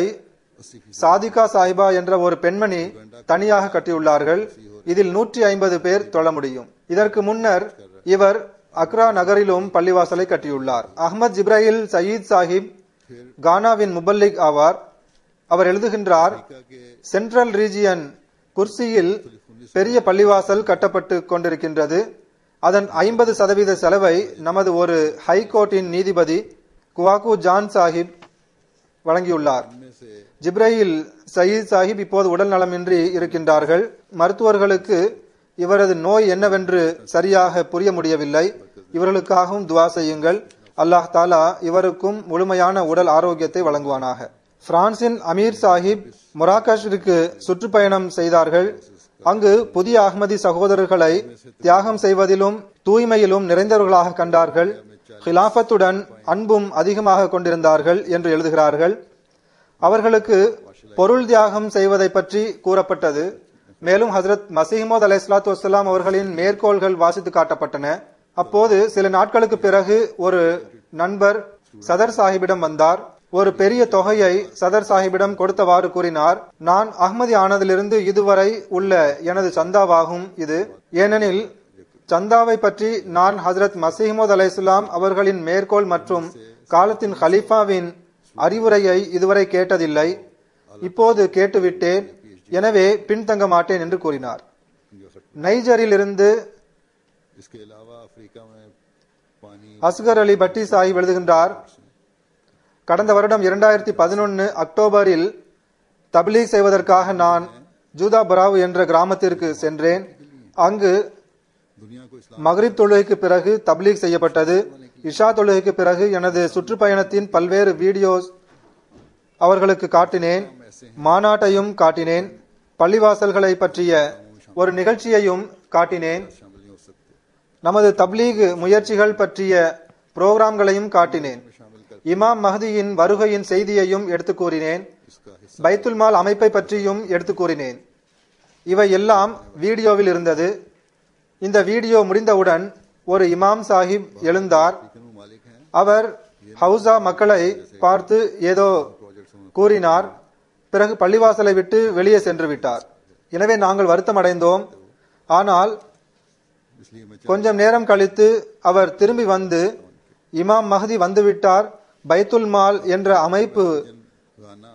சாதிகா சாஹிபா என்ற ஒரு பெண்மணி தனியாக கட்டியுள்ளார்கள் இதில் நூற்றி ஐம்பது பேர் தொழ முடியும் இதற்கு முன்னர் இவர் அக்ரா நகரிலும் பள்ளிவாசலை கட்டியுள்ளார் அஹ்மத் ஜிப்ராஹில் சயீத் சாஹிப் கானாவின் முபல்லிக் ஆவார் அவர் எழுதுகின்றார் சென்ட்ரல் ரீஜியன் குர்சியில் பெரிய பள்ளிவாசல் கட்டப்பட்டு கொண்டிருக்கின்றது அதன் ஐம்பது சதவீத செலவை நமது ஒரு ஹைகோர்ட்டின் நீதிபதி குவாகு ஜான் சாஹிப் வழங்கியுள்ளார் ஜிப்ராஹில் சயீத் சாஹிப் இப்போது உடல் நலமின்றி இருக்கின்றார்கள் மருத்துவர்களுக்கு இவரது நோய் என்னவென்று சரியாக புரிய முடியவில்லை இவர்களுக்காகவும் துவா செய்யுங்கள் அல்லாஹ் தாலா இவருக்கும் முழுமையான உடல் ஆரோக்கியத்தை வழங்குவானாக பிரான்சின் அமீர் சாஹிப் மொராக்கஷிற்கு சுற்றுப்பயணம் செய்தார்கள் அங்கு புதிய அகமதி சகோதரர்களை தியாகம் செய்வதிலும் தூய்மையிலும் நிறைந்தவர்களாக கண்டார்கள் ஹிலாபத்துடன் அன்பும் அதிகமாக கொண்டிருந்தார்கள் என்று எழுதுகிறார்கள் அவர்களுக்கு பொருள் தியாகம் செய்வதை பற்றி கூறப்பட்டது மேலும் ஹசரத் மசீமோத் அலை இஸ்லாத்து வசலாம் அவர்களின் மேற்கோள்கள் வாசித்து காட்டப்பட்டன அப்போது சில நாட்களுக்கு பிறகு ஒரு நண்பர் சதர் சாஹிபிடம் வந்தார் ஒரு பெரிய தொகையை சதர் சாஹிபிடம் கொடுத்தவாறு கூறினார் நான் அஹ்மதி ஆனதிலிருந்து இதுவரை உள்ள எனது சந்தாவாகும் இது ஏனெனில் சந்தாவை பற்றி நான் ஹசரத் மசீமது அலைஹிஸ்ஸலாம் அவர்களின் மேற்கோள் மற்றும் காலத்தின் ஹலீஃபாவின் அறிவுரையை இதுவரை கேட்டதில்லை இப்போது கேட்டுவிட்டேன் எனவே பின்தங்க மாட்டேன் என்று கூறினார் நைஜரில் இருந்து इसके अलावा अफ्रीका में पानी அஸ்கர் அலி பட்டி சாஹிப் எழுதுகின்றார் கடந்த வருடம் இரண்டாயிரத்தி பதினொன்னு அக்டோபரில் தப்லீக் செய்வதற்காக நான் ஜூதா பராவ் என்ற கிராமத்திற்கு சென்றேன் அங்கு दुनिया को इस्लाम மக்ரிப் தொழுகைக்கு பிறகு தப்லீக் செய்யப்பட்டது இஷா தொழுகைக்கு பிறகு எனது சுற்றுப்பயணத்தின் பல்வேறு வீடியோஸ் அவர்களுக்கு காட்டினேன் மாநாட்டையும் காட்டினேன் பள்ளிவாசல்களை பற்றிய ஒரு நிகழ்ச்சியையும் காட்டினேன் शामिल नहीं हो सकते நமது தப்லீக் முயற்சிகள் பற்றிய புரோகிராம்களையும் காட்டினேன் இமாம் மஹதியின் வருகையின் செய்தியையும் எடுத்துக் கூறினேன் इसका हिस्सा பைத்துல் மால் அமைப்பை பற்றியும் எடுத்துக் கூறினேன் இவை எல்லாம் வீடியோவில் இருந்தது இந்த வீடியோ முடிந்தவுடன் ஒரு இமாம் சாஹிப் எழுந்தார் लेकिन वो मालिक हैं அவர் ஹவுசா மக்களை பார்த்து ஏதோ கூறினார் பிறகு பள்ளிவாசலை விட்டு வெளியே சென்று விட்டார் எனவே நாங்கள் வருத்தம் அடைந்தோம் ஆனால் इसलिए मैं கொஞ்சம் நேரம் கழித்து அவர் திரும்பி வந்து இமாம் மஹதி வந்துவிட்டார் பைத்துல் மால் என்ற அமைப்பு गाना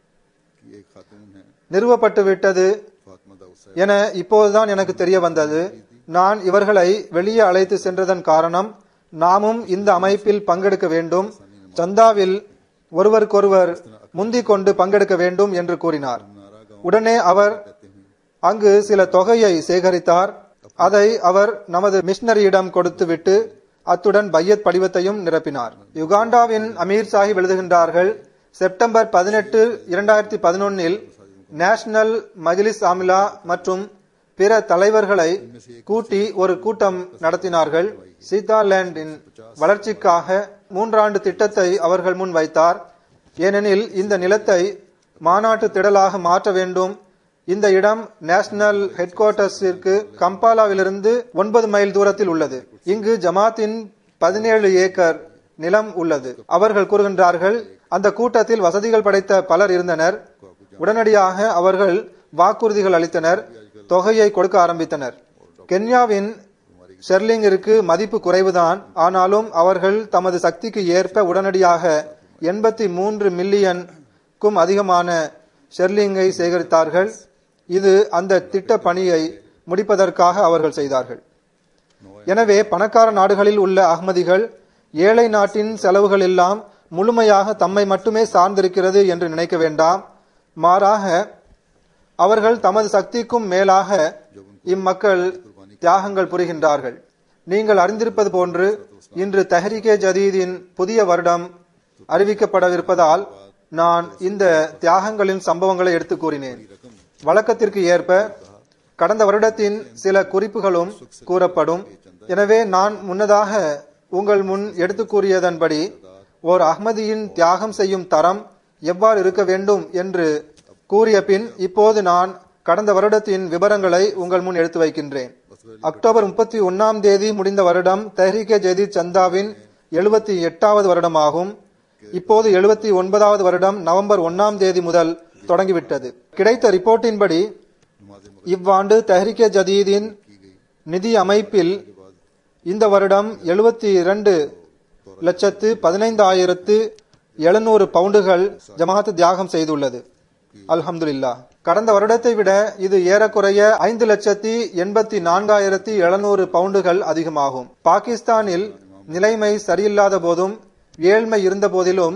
की एक खातून है நிறுவப்பட்டு விட்டது फातिमा दाऊद என இப்போதுதான் எனக்கு தெரிய வந்தது நான் இவர்களை வெளியே அழைத்து சென்றதன் காரணம் நாமும் இந்த அமைப்பில் பங்கெடுக்க வேண்டும் சந்தாவில் ஒருவருக்கொருவர் முந்திக் கொண்டு பங்கெடுக்க வேண்டும் என்று கூறினார் உடனே அவர் அங்கு சில தொகையை சேகரித்தார் அதை அவர் நமது மிஷனரியிடம் கொடுத்துவிட்டு அத்துடன் பையத் படிவத்தையும் நிரப்பினார் யுகாண்டாவின் அமீர் சாஹிப் எழுதுகின்றார்கள் செப்டம்பர் பதினெட்டு இரண்டாயிரத்தி பதினொன்னில் நேஷனல் மஜ்லிஸ் ஆமிலா மற்றும் பிற தலைவர்களை கூட்டி ஒரு கூட்டம் நடத்தினார்கள் சீதார்லாண்டின் வளர்ச்சிக்காக மூன்றாண்டு திட்டத்தை அவர்கள் முன் வைத்தார் ஏனெனில் இந்த நிலத்தை மாநாட்டு திடலாக மாற்ற வேண்டும் இந்த இடம் நேஷனல் ஹெட் குவார்டர்ஸிற்கு கம்பாலாவிலிருந்து ஒன்பது மைல் தூரத்தில் உள்ளது இங்கு ஜமாத்தின் பதினேழு ஏக்கர் நிலம் உள்ளது அவர்கள் கூறுகின்றார்கள் அந்த கூட்டத்தில் வசதிகள் படைத்த பலர் இருந்தனர் உடனடியாக அவர்கள் வாக்குறுதிகள் அளித்தனர் தொகையை கொடுக்க ஆரம்பித்தனர் கென்யாவின் ஷெர்லிங்கிற்கு மதிப்பு குறைவுதான் ஆனாலும் அவர்கள் தமது சக்திக்கு ஏற்ப உடனடியாக எண்பத்தி மூன்று மில்லியனுக்கும் அதிகமான ஷெர்லிங்கை சேகரித்தார்கள் இது அந்த திட்ட பணியை முடிப்பதற்காக அவர்கள் செய்தார்கள் எனவே பணக்கார நாடுகளில் உள்ள அகமதிகள் ஏழை நாட்டின் செலவுகள் எல்லாம் முழுமையாக தம்மை மட்டுமே சார்ந்திருக்கிறது என்று நினைக்க வேண்டாம் மாறாக அவர்கள் தமது சக்திக்கும் மேலாக இம்மக்கள் தியாகங்கள் புரிகின்றார்கள் நீங்கள் அறிந்திருப்பது போன்று இன்று தஹரிகே ஜதீதின் புதிய வருடம் அறிவிக்கப்படவிருப்பதால் நான் இந்த தியாகங்களின் சம்பவங்களை எடுத்து கூறினேன் வழக்கத்திற்கு ஏற்ப கடந்த வருடத்தின் சில குறிப்புகளும் கூறப்படும் எனவே நான் முன்னதாக உங்கள் முன் எடுத்து கூறியதன்படி ஓர் அஹ்மதியின் தியாகம் செய்யும் தரம் எவ்வாறு இருக்க வேண்டும் என்று கூறிய பின் இப்போது நான் கடந்த வருடத்தின் விவரங்களை உங்கள் முன் எடுத்து வைக்கின்றேன் அக்டோபர் முப்பத்தி ஒன்னாம் தேதி முடிந்த வருடம் தெஹ்ரிகே ஜெதீத் சந்தாவின் எழுபத்தி எட்டாவது வருடமாகும் இப்போது எழுபத்தி ஒன்பதாவது வருடம் நவம்பர் ஒன்னாம் தேதி முதல் தொடங்கிவிட்டது கிடைத்த ரிப்போர்ட்டின்படி இவ்வாண்டு தெஹ்ரிகே ஜதீதின் நிதி அமைப்பில் இந்த வருடம் எழுபத்தி இரண்டு லட்சத்து பதினைந்தாயிரத்து எழுநூறு பவுண்டுகள் ஜமாத் தியாகம் செய்துள்ளது அல்ஹம்துலில்லாஹ் கடந்த வருடத்தை விட இது ஏறக்குறைய ஐந்து லட்சத்தி எண்பத்தி நான்காயிரத்தி எழுநூறு பவுண்டுகள் அதிகமாகும் பாகிஸ்தானில் நிலைமை சரியில்லாத போதும் ஏழ்மை இருந்த போதிலும்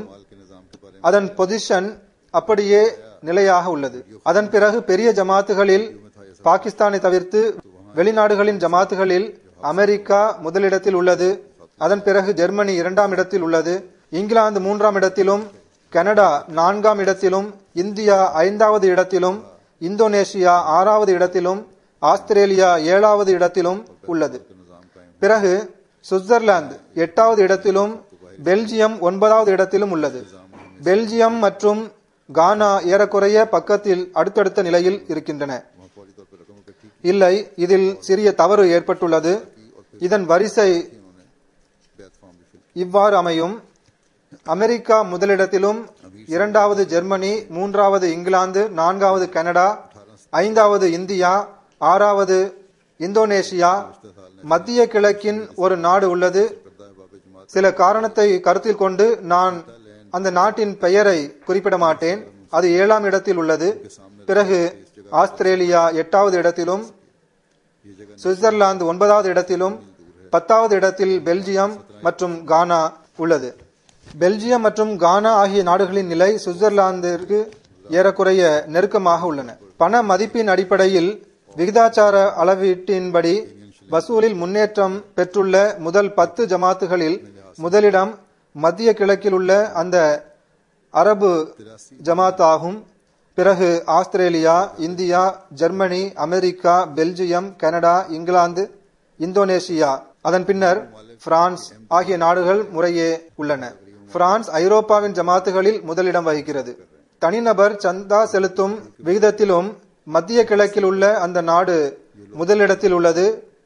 அதன் பொசிஷன் அப்படியே நிலையாக உள்ளது அதன் பிறகு பெரிய ஜமாத்துகளில் பாகிஸ்தானை தவிர்த்து வெளிநாடுகளின் ஜமாத்துகளில் அமெரிக்கா முதலிடத்தில் உள்ளது அதன் பிறகு ஜெர்மனி இரண்டாம் இடத்தில் உள்ளது இங்கிலாந்து மூன்றாம் இடத்திலும் கனடா நான்காம் இடத்திலும் இந்தியா ஐந்தாவது இடத்திலும் இந்தோனேஷியா ஆறாவது இடத்திலும் ஆஸ்திரேலியா ஏழாவது இடத்திலும் உள்ளது பிறகு சுவிட்சர்லாந்து எட்டாவது இடத்திலும் பெல்ஜியம் ஒன்பதாவது இடத்திலும் உள்ளது பெல்ஜியம் மற்றும் கானா ஏறக்குறைய பக்கத்தில் அடுத்தடுத்த நிலையில் இருக்கின்றன இல்லை இதில் சிறிய தவறு ஏற்பட்டுள்ளது இதன் வரிசை इन्होंने बैत फॉर्म भी फिल இவ்வாறு அமையும் அமெரிக்கா முதலிடத்திலும் இரண்டாவது ஜெர்மனி மூன்றாவது இங்கிலாந்து நான்காவது கனடா ஐந்தாவது இந்தியா ஆறாவது இந்தோனேஷியா மத்திய கிழக்கின் ஒரு நாடு உள்ளது करदा है बाबे जमात சில காரணத்தை கருத்தில் கொண்டு நான் அந்த நாட்டின் பெயரை குறிப்பிட மாட்டேன் அது ஏழாம் இடத்தில் உள்ளது பிறகு ஆஸ்திரேலியா எட்டாவது இடத்திலும் ये जगह சுவிட்சர்லாந்து ஒன்பதாவது இடத்திலும் பத்தாவது இடத்தில் பெல்ஜியம் மற்றும் கானா உள்ளது பெல்ஜியம் மற்றும் கானா ஆகிய நாடுகளின் நிலை சுவிட்சர்லாந்திற்கு ஏறக்குறைய நெருக்கமாக உள்ளன பண மதிப்பின் அடிப்படையில் விகிதாச்சார அளவீட்டின்படி வசூலில் முன்னேற்றம் பெற்றுள்ள முதல் பத்து ஜமாத்துகளில் முதலிடம் மத்திய கிழக்கில் உள்ள அந்த அரபு ஜமாத் ஆகும் பிறகு Australia India Germany America Belgium Canada England Indonesia அதன் பின்னர் பிரான்ஸ் ஆகிய நாடுகள் முறையே உள்ளன பிரான்ஸ் ஐரோப்பாவின் ஜமாத்துகளில் முதலிடம் வகிக்கிறது தனிநபர் சந்தா செலுத்தும் விகிதத்திலும் மத்திய கிழக்கில் உள்ள அந்த நாடு முதலிடத்தில் உள்ளது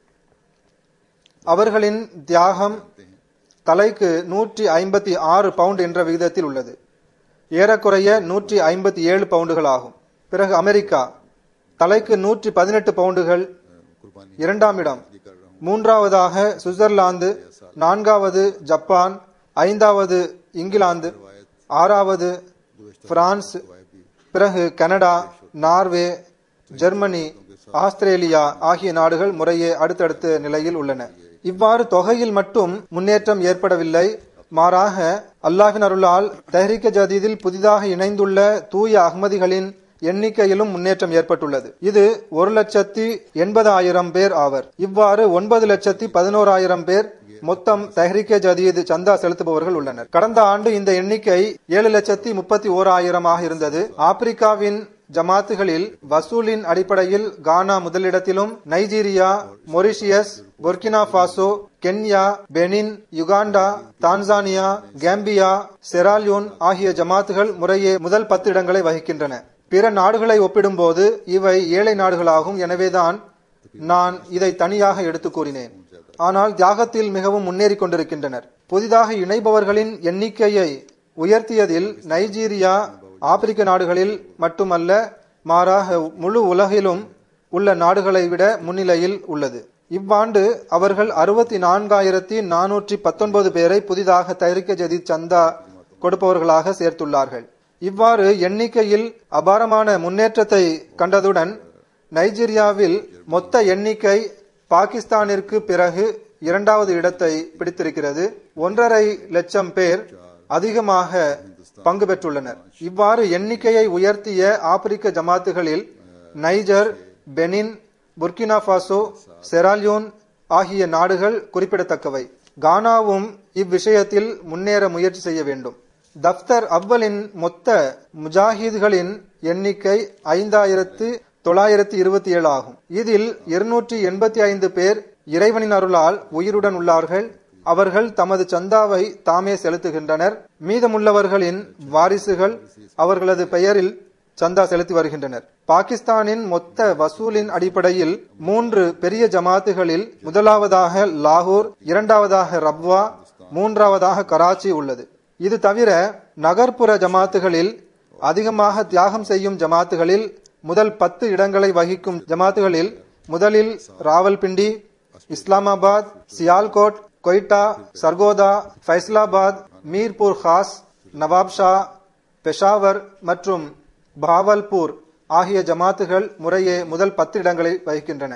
அவர்களின் தியாகம் தலைக்கு நூற்றி ஐம்பத்தி ஆறு பவுண்ட் என்ற விகிதத்தில் உள்ளது ஏறக்குறைய நூற்றி ஐம்பத்தி ஏழு பவுண்டுகள் ஆகும் பிறகு அமெரிக்கா தலைக்கு நூற்றி பதினெட்டு பவுண்டுகள் कुर्बानी இரண்டாம் இடம் कर रहा हूँ மூன்றாவதாக சுவிட்சர்லாந்து நான்காவது ஜப்பான் ஐந்தாவது இங்கிலாந்து ஆறாவது பிரான்ஸ் பிறகு கனடா நார்வே ஜெர்மனி ஆஸ்திரேலியா ஆகிய நாடுகள் முறையே அடுத்தடுத்த நிலையில் உள்ளன இவ்வாறு தொகையில் மட்டும் முன்னேற்றம் ஏற்படவில்லை மாறாக அல்லாஹின் அருளால் தெஹ்ரிக்க ஜதீதில் புதிதாக இணைந்துள்ள தூய அகமதிகளின் எண்ணிக்கையிலும் முன்னேற்றம் ஏற்பட்டுள்ளது இது ஒரு லட்சத்தி எண்பதாயிரம் பேர் ஆவர் இவ்வாறு ஒன்பது லட்சத்தி பதினோராயிரம் பேர் மொத்தம் தெஹ்ரிக்கே ஜதீத் சந்தா செலுத்துபவர்கள் உள்ளனர் கடந்த ஆண்டு இந்த எண்ணிக்கை ஏழு லட்சத்தி முப்பத்தி ஓராயிரமாக இருந்தது ஆப்பிரிக்காவின் ஜமாத்துகளில் வசூலின் அடிப்படையில் கானா முதலிடத்திலும் Nigeria Mauritius Burkina Faso Kenya Benin Uganda Tanzania Gambia Sierra Leone ஆகிய ஜமாத்துகள் முறையே முதல் பத்து இடங்களை வகிக்கின்றன பிற நாடுகளை ஒப்பிடும்போது இவை ஏழை நாடுகளாகும் எனவேதான் நான் இதை தனியாக எடுத்து கூறினேன் ஆனால் தியாகத்தில் மிகவும் முன்னேறி கொண்டிருக்கின்றனர் புதிதாக இணைபவர்களின் எண்ணிக்கையை உயர்த்தியதில் நைஜீரியா ஆப்பிரிக்க நாடுகளில் மட்டுமல்ல மாறாக முழு உலகிலும் உள்ள நாடுகளை விட முன்னிலையில் உள்ளது இவ்வாண்டு அவர்கள் அறுபத்தி நான்காயிரத்தி நானூற்றி பத்தொன்பது பேரை புதிதாக தயாரிக்க ஜதீத் சந்தா கொடுப்பவர்களாக சேர்த்துள்ளார்கள் இவ்வாறு எண்ணிக்கையில் அபாரமான முன்னேற்றத்தை கண்டதுடன் நைஜீரியாவில் மொத்த எண்ணிக்கை பாகிஸ்தானிற்கு பிறகு இரண்டாவது இடத்தை பிடித்திருக்கிறது ஒன்றரை லட்சம் பேர் அதிகமாக பங்கு பெற்றுள்ளனர் இவ்வாறு எண்ணிக்கையை உயர்த்திய ஆப்பிரிக்க ஜமாத்துகளில் Niger Benin Burkina Faso Sierra Leone ஆகிய நாடுகள் குறிப்பிடத்தக்கவை கானாவும் இவ்விஷயத்தில் முன்னேற முயற்சி செய்ய வேண்டும் தப்தர் அவ்வலின் மொத்த முஜாஹித்களின் எண்ணிக்கை ஐந்தாயிரத்து தொள்ளாயிரத்தி இருபத்தி ஏழு ஆகும் இதில் இருநூற்றி எண்பத்தி ஐந்து பேர் இறைவனின் அருளால் உயிருடன் உள்ளார்கள் அவர்கள் தமது சந்தாவை தாமே செலுத்துகின்றனர் மீதமுள்ளவர்களின் வாரிசுகள் அவர்களது பெயரில் சந்தா செலுத்தி வருகின்றனர் பாகிஸ்தானின் மொத்த வசூலின் அடிப்படையில் மூன்று பெரிய ஜமாத்துகளில் முதலாவதாக லாகூர் இரண்டாவதாக ரப்வா மூன்றாவதாக கராச்சி உள்ளது இது தவிர நகர்ப்புற ஜமாத்துகளில் அதிகமாக தியாகம் செய்யும் ஜமாத்துகளில் முதல் பத்து இடங்களை வகிக்கும் ஜமாத்துகளில் முதலில் ராவல்பிண்டி இஸ்லாமாபாத் சியால்கோட் கொய்டா சர்கோதா ஃபைசலாபாத் மீர்பூர் காஸ் நவாப்ஷா பெஷாவர் மற்றும் பாவல்பூர் ஆகிய ஜமாத்துகள் முறையே முதல் பத்து இடங்களை வகிக்கின்றன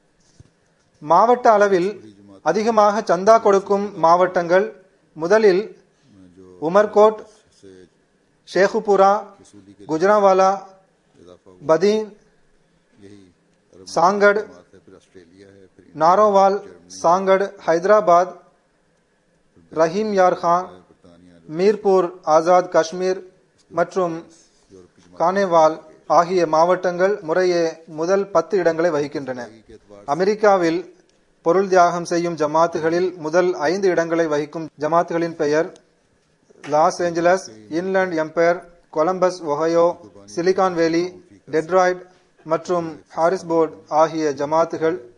மாவட்ட அளவில் அதிகமாக சந்தா கொடுக்கும் மாவட்டங்கள் முதலில் உமர்கோட் ஷேகுபுரா குஜராவாலா பதீன் यही अरब சாங்கட் जमात है फिर ऑस्ट्रेलिया है फिर நாரோவால் சாங்கட் ஹைதராபாத் ரஹீம் யார் கான் बरतानिया மீர்பூர் ஆசாத் காஷ்மீர் மற்றும் கானேவால் ஆகிய மாவட்டங்கள் முறையே முதல் பத்து இடங்களை வகிக்கின்றன அமெரிக்காவில் பொருள் தியாகம் செய்யும் ஜமாத்துகளில் முதல் ஐந்து இடங்களை வகிக்கும் ஜமாத்துகளின் பெயர் Los Angeles Inland Empire Columbus Ohio Silicon Valley Detroit மற்றும் ஹாரிஸ்போர்ட் ஆகிய ஜமாத்துகள்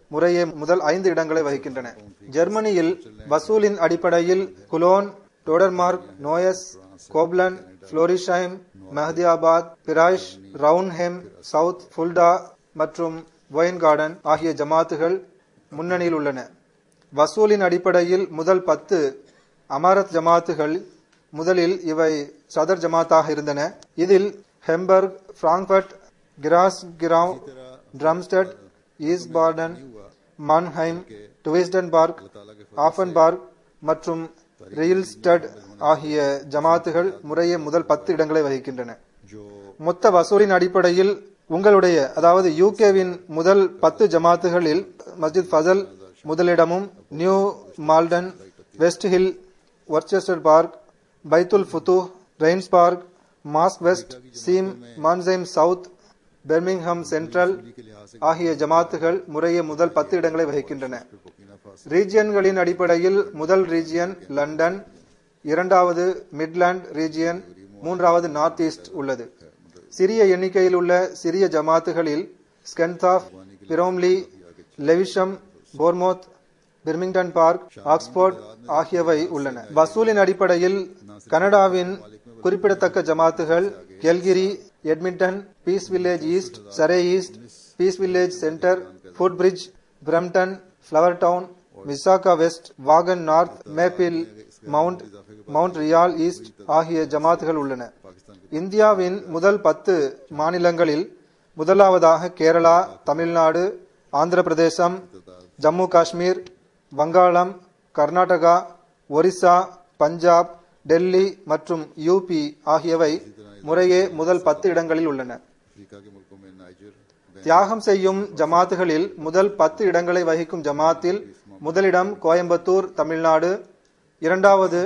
முறையே முதல் ஐந்து இடங்களை வகிக்கின்றன ஜெர்மனியில் வசூலின் அடிப்படையில் குலோன் டோடர்மார்க் நோயஸ் கோப்லன் புளோரிஷைம் மஹதியாபாத் பிராய்ஷ் ரவுன்ஹெம் சவுத் ஃபுல்டா மற்றும் கார்டன் ஆகிய ஜமாத்துகள் முன்னணியில் உள்ளன வசூலின் அடிப்படையில் முதல் பத்து அமாரத் ஜமாத்துகள் முதலில் இவை சதர் ஜமாத்தாக இருந்தன இதில் ஹெம்பர்க் பிராங்க்பர்ட் கிராஸ் கிராவ் ட்ரம்ஸ்டட் ஈஸ்பார்டன் மான்ஹைம் டுவிஸ்டன்பர்க் ஆஃபன்பர்க் மற்றும் ரியல்ஸ்டட் ஆகிய ஜமாத்துகள் முறையே முதல் பத்து இடங்களை வகிக்கின்றன மொத்த வசூலின் அடிப்படையில் உங்களுடைய அதாவது யூகேவின் முதல் பத்து ஜமாத்துகளில் மஸ்ஜித் ஃபசல் முதலிடமும் New Malden West Hill Worcester Park Baitul Futuh Raynes Park mosque West Cheam மான்சைம் சவுத் பெர்மிங்ஹம் சென்ட்ரல் ஆகிய ஜமாத்துகள் முறையே முதல் பத்து இடங்களை வகிக்கின்றன ரீஜியன்களின் அடிப்படையில் முதல் ரீஜியன் லண்டன் இரண்டாவது மிட்லாண்ட் ரீஜியன் மூன்றாவது நார்த் ஈஸ்ட் உள்ளது சிறிய எண்ணிக்கையில் உள்ள சிறிய ஜமாத்துகளில் ஸ்கென்தாஃப் பிரோம்லி லெவிஷம் போர்மோத் பிர்மிங்டன் பார்க் ஆக்ஸ்போர்ட் ஆகியவை உள்ளன வசூலின் அடிப்படையில் கனடாவின் குறிப்பிடத்தக்க ஜமாத்துகள் Calgary Edmonton Peace Village East Surrey East Peace Village Centre Foot Bridge Brampton Flower Town Mississauga West Vaughan North Maple mount Montreal East ஆகிய ஜமாத்துகள் உள்ளன இந்தியாவின் முதல் பத்து மாநிலங்களில் முதலாவதாக கேரளா தமிழ்நாடு ஆந்திர பிரதேசம் ஜம்மு காஷ்மீர் வங்காளம் கர்நாடகா ஒரிசா பஞ்சாப் டெல்லி மற்றும் யூபி ஆகியவை முறையே முதல் பத்து இடங்களில் உள்ளன अफ्रीका के मुल्कों में नाइजर தியாகம் செய்யும் ஜமாத்துகளில் முதல் பத்து இடங்களை வகிக்கும் ஜமாத்தில் முதலிடம் கோயம்புத்தூர் தமிழ்நாடு இரண்டாவது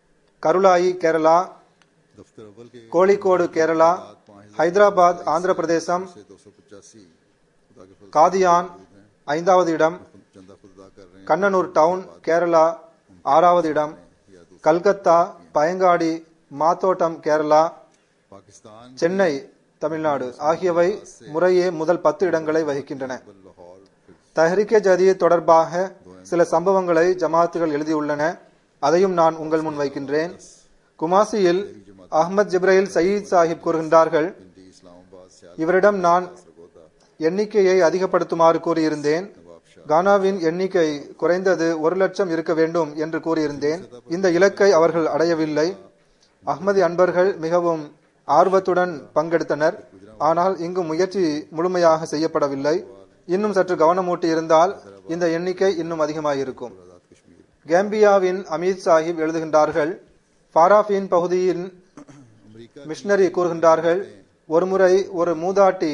கருளாயி கேரளா दफ्तर अव्वल के கோழிக்கோடு கேரளா ஹைதராபாத் ஆந்திர பிரதேசம் से दो सौ पचासी खुदा के फजल காதியான் ஐந்தாவது இடம் से चंदा खुद अदा कर रहे हैं கண்ணனூர் டவுன் கேரளா ஆறாவது இடம் கல்கத்தா பயங்காடி மாத்தோட்டம் கேரளா पाकिस्तान சென்னை தமிழ்நாடு ஆகியவை முறையே முதல் பத்து இடங்களை வகிக்கின்றன लाहौर फिर தஹ்ரிகே ஜதீத் தொடர்பாக சில சம்பவங்களை ஜமாத்துகள் எழுதியுள்ளன அதையும் நான் உங்கள் முன் வைக்கின்றேன் குமாசியில் அஹ்மத் ஜிப்ராஹில் சயீத் சாஹிப் கூறுகின்றார்கள் पिंडी इस्लामाबाद सियाल இவரிடம் நான் सरगोदा எண்ணிக்கையை அதிகப்படுத்துமாறு கூறியிருந்தேன் கானாவின் எண்ணிக்கை குறைந்தது ஒரு லட்சம் இருக்க வேண்டும் என்று கூறியிருந்தேன் இந்த இலக்கை அவர்கள் அடையவில்லை அஹ்மதி அன்பர்கள் மிகவும் ஆர்வத்துடன் பங்கெடுத்தனர் ஆனால் இங்கு முயற்சி முழுமையாக செய்யப்படவில்லை இன்னும் சற்று கவனமூட்டி இருந்தால் இந்த எண்ணிக்கை இன்னும் அதிகமாயிருக்கும் आजाद कश्मीर கேம்பியாவின் அமீத் சாஹிப் எழுதுகின்றார்கள் பாராஃபின் பகுதியின் अमेरिका மிஷனரி கூறுகின்றார்கள் ஒருமுறை ஒரு மூதாட்டி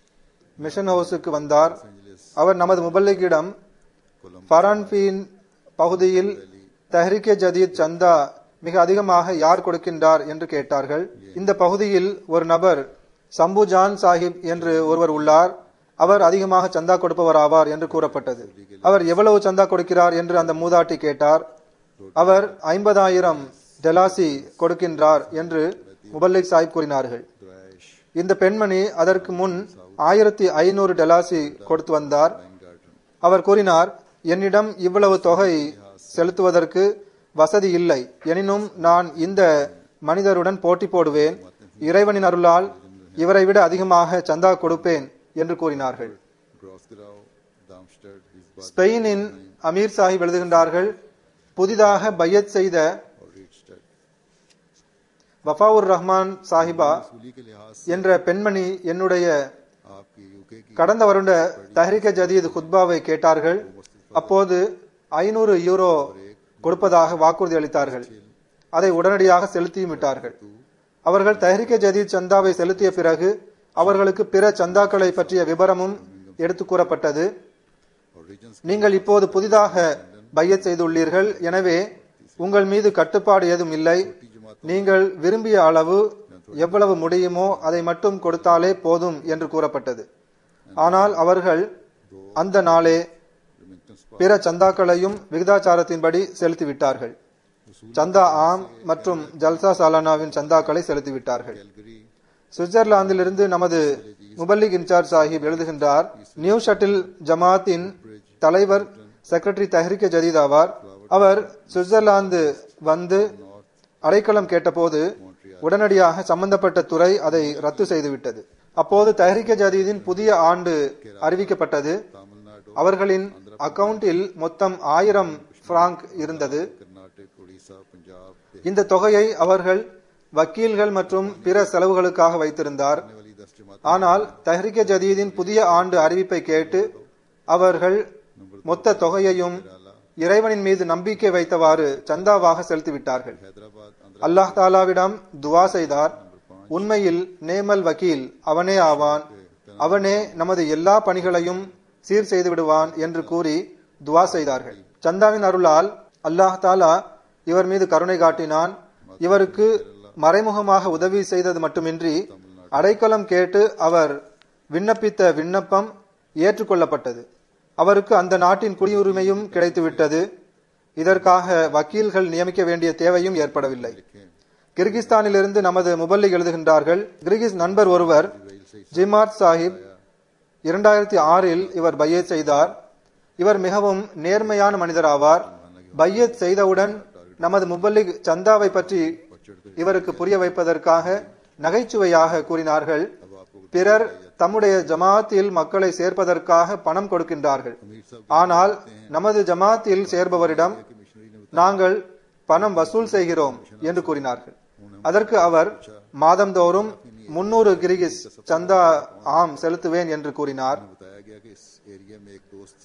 மிஷன் ஹவுஸுக்கு வந்தார் அவர் நமது முபல்லிகிடம் ஃபரான்பின் பகுதியில் தஹ்ரிகே ஜதீத் சந்தா மிக அதிகமாக யார் கொடுக்கின்றார் என்று கேட்டார்கள் இந்த பகுதியில் ஒரு நபர் சம்புஜான் சாஹிப் என்று ஒருவர் உள்ளார் அவர் அதிகமாக சந்தா கொடுப்பவர் ஆவார் என்று கூறப்பட்டது அவர் எவ்வளவு சந்தா கொடுக்கிறார் என்று அந்த மூதாட்டி கேட்டார் அவர் ஐம்பதாயிரம் டெலாசி கொடுக்கின்றார் என்று முபல்லிக் சாஹிப் கூறினார்கள் ड्रैश இந்த பெண்மணி அதற்கு முன் ஆயிரத்தி ஐநூறு டெலாசி கொடுத்து வந்தார் गार्डन அவர் கூறினார் என்னிடம் இவ்வளவு தொகை செலுத்துவதற்கு வசதி இல்லை எனினும் நான் இந்த மனிதருடன் போட்டி போடுவேன் இறைவனின் அருளால் இவரை விட அதிகமாக சந்தா கொடுப்பேன் என்று கூறினார்கள் ग्रॉसग्राव दामस्टड हिजबाद ஸ்பெயினின் அமீர் சாஹிப் எழுதுகின்றார்கள் புதிதாக பையத் செய்த और रीडस्टड வஃபாவுர் ரஹ்மான் சாஹிபா सूली के लिहाज से என்ற பெண்மணி என்னுடைய आपकी यूके की கடந்த வருட தஹ்ரிக ஜதீத் குத்பாவை கேட்டார்கள் அப்போது ஐநூறு யூரோ கொடுப்பதாக வாக்குறுதி அளித்தார்கள் அதை உடனடியாக செலுத்தியும் விட்டார்கள் அவர்கள் தஹ்ரிக ஜதீத் சந்தாவை செலுத்திய பிறகு அவர்களுக்கு பிற சந்தாக்களை பற்றிய விவரமும் எடுத்து கூறப்பட்டது और रीजन्स நீங்கள் இப்போது புதிதாக பையத் செய்துள்ளீர்கள் எனவே உங்கள் மீது கட்டுப்பாடு ஏதும் இல்லை நீங்கள் விரும்பிய அளவு எவ்வளவு முடியுமோ அதை மட்டும் கொடுத்தாலே போதும் என்று கூறப்பட்டது ஆனால் அவர்கள் அந்த நாளே रिमिटेंस பிற சந்தாக்களையும் விகிதாச்சாரத்தின்படி செலுத்திவிட்டார்கள் சந்தா ஆம் மற்றும் ஜல்சா சாலானாவின் சந்தாக்களை செலுத்திவிட்டார்கள் कैलगरी சுவிட்சர்லாந்திலிருந்து நமது முபல்லிக் இன்சார்ஜ் சாஹிப் எழுதுகின்றார் நியூ ஷட்டில் ஜமாத்தின் தலைவர் செக்ரட்டரி தஹரிக்க ஜதீத் ஆவார் அவர் சுவிட்சர்லாந்து வந்து அடைக்கலம் கேட்டபோது உடனடியாக சம்பந்தப்பட்ட துறை அதை ரத்து செய்துவிட்டது அப்போது தஹரிக்க ஜதீதின் புதிய ஆண்டு அறிவிக்கப்பட்டது तमिलनाडु அவர்களின் அக்கவுண்டில் மொத்தம் ஆயிரம் பிராங்க் இருந்தது कर्नाटक उड़ीसा पंजाब இந்த தொகையை அவர்கள் வக்கீல்கள் மற்றும் பிற செலவுகளுக்காக வைத்திருந்தார் आने वाली दस जमात ஆனால் தஹ்ரிக ஜதீதின் புதிய ஆண்டு அறிவிப்பை கேட்டு அவர்கள் மொத்த தொகையையும் இறைவனின் மீது நம்பிக்கை வைத்தவாறு சந்தாவாக செலுத்திவிட்டார்கள் हैदराबाद आंध्र அல்லாஹ் தாலாவிடம் துவா செய்தார் உண்மையில் நேமல் வக்கீல் அவனே ஆவான் அவனே நமது எல்லா பணிகளையும் சீர் செய்து விடுவான் என்று கூறி துவா செய்தார்கள் சந்தாவின் அருளால் அல்லாஹ் தாலா இவர் மீது கருணை காட்டினான் இவருக்கு மறைமுகமாக உதவி செய்தது மட்டுமின்றி அடைக்கலம் கேட்டு அவர் விண்ணப்பித்த விண்ணப்பம் ஏற்றுக்கொள்ளப்பட்டது அவருக்கு அந்த நாட்டின் குடியுரிமையும் கிடைத்துவிட்டது இதற்காக வக்கீல்கள் நியமிக்க வேண்டிய தேவையும் ஏற்படவில்லை கிர்கிஸ்தானிலிருந்து நமது முபல்லி எழுதுகின்றார்கள் கிர்கிஸ் நண்பர் ஒருவர் ஜிமாத் சாஹிப் இரண்டாயிரத்தி ஆறில் இவர் பையத் செய்தார் இவர் மிகவும் நேர்மையான மனிதர் ஆவார் பையத் செய்தவுடன் நமது முபல்லி சந்தாவை பற்றி இவருக்கு புரிய வைப்பதற்காக நகைச்சுவையாக கூறினார்கள் பிறர் தம்முடைய ஜமாத்தில் மக்களை சேர்ப்பதற்காக பணம் கொடுக்கின்றார்கள் ஆனால் நமது ஜமாத்தில் சேர்பவரிடம் நாங்கள் பணம் வசூல் செய்கிறோம் என்று கூறினார்கள் அதற்கு அவர் மாதந்தோறும் முன்னூறு கிரிகிஸ் சந்தா ஆம் செலுத்துவேன் என்று கூறினார் बताया गया कि इस एरिया में एक दोस्त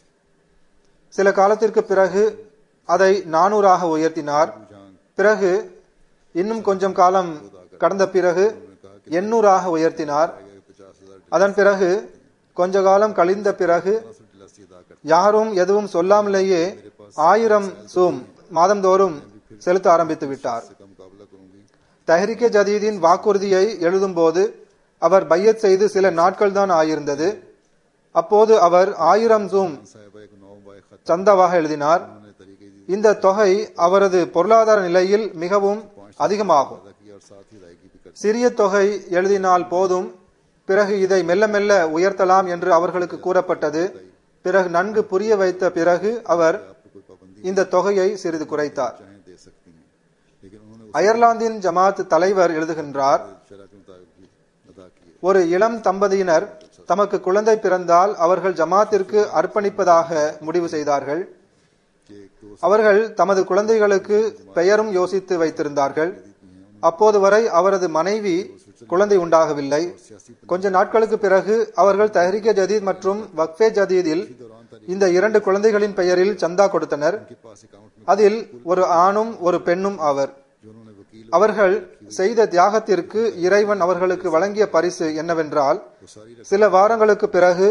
சில காலத்திற்கு பிறகு அதை நானூறாக உயர்த்தினார் பிறகு இன்னும் கொஞ்சம் காலம் கடந்த பிறகு எண்ணூறாக உயர்த்தினார் पचास हजार அதன் பிறகு கொஞ்ச காலம் கழிந்த பிறகு डिलसी अदा कर யாரும் எதுவும் சொல்லாமலேயே ஆயிரம் சூம் மாதந்தோறும் செலுத்த ஆரம்பித்து விட்டார் का मुकाबला करूंगी தஹரிகே ஜதீதின் வாக்குறுதியை எழுதும்போது அவர் பையத் செய்து சில நாட்கள் தான் ஆயிருந்தது அப்போது அவர் ஆயிரம் ஜூம் साहिबा एक नौ बाय खत சந்தாவாக எழுதினார் उन्होंने तरीके दी இந்த தொகை அவரது பொருளாதார நிலையில் மிகவும் அதிகமாகும் अदा की और साथ ही अदायगी भी कर சிறிய தொகை எழுதினால் போதும் பிறகு இதை மெல்ல மெல்ல உயர்த்தலாம் என்று அவர்களுக்கு கூறப்பட்டது பிறகு நன்கு புரிய வைத்த பிறகு அவர் आपको कोई पाबंदी இந்த தொகையை சிறிது குறைத்தார் चाहें दे सकती हैं लेकिन उन्होंने அயர்லாந்தின் ஜமாத் தலைவர் எழுதுகின்றார் उस शरा के मुताबिक भी अदा किए ஒரு இளம் தம்பதியினர் தமக்கு குழந்தை பிறந்தால் அவர்கள் ஜமாத்திற்கு அர்ப்பணிப்பதாக முடிவு செய்தார்கள் कि एक दोस्त அவர்கள் தமது குழந்தைகளுக்கு பெயரும் யோசித்து வைத்திருந்தார்கள் அப்போது வரை அவரது மனைவி குழந்தை உண்டாகவில்லை கொஞ்ச நாட்களுக்கு பிறகு அவர்கள் தஹரிகே ஜதீத் மற்றும் வக்ஃபே ஜதீதில் இந்த இரண்டு குழந்தைகளின் பெயரில் சந்தா கொடுத்தனர் के पास अकाउंट में அதில் ஒரு ஆணும் ஒரு பெண்ணும் ஆவர் जो उन्होंने वकील அவர்கள் செய்த தியாகத்திற்கு இறைவன் அவர்களுக்கு வழங்கிய பரிசு என்னவென்றால் वो सारी रकम சில வாரங்களுக்கு பிறகு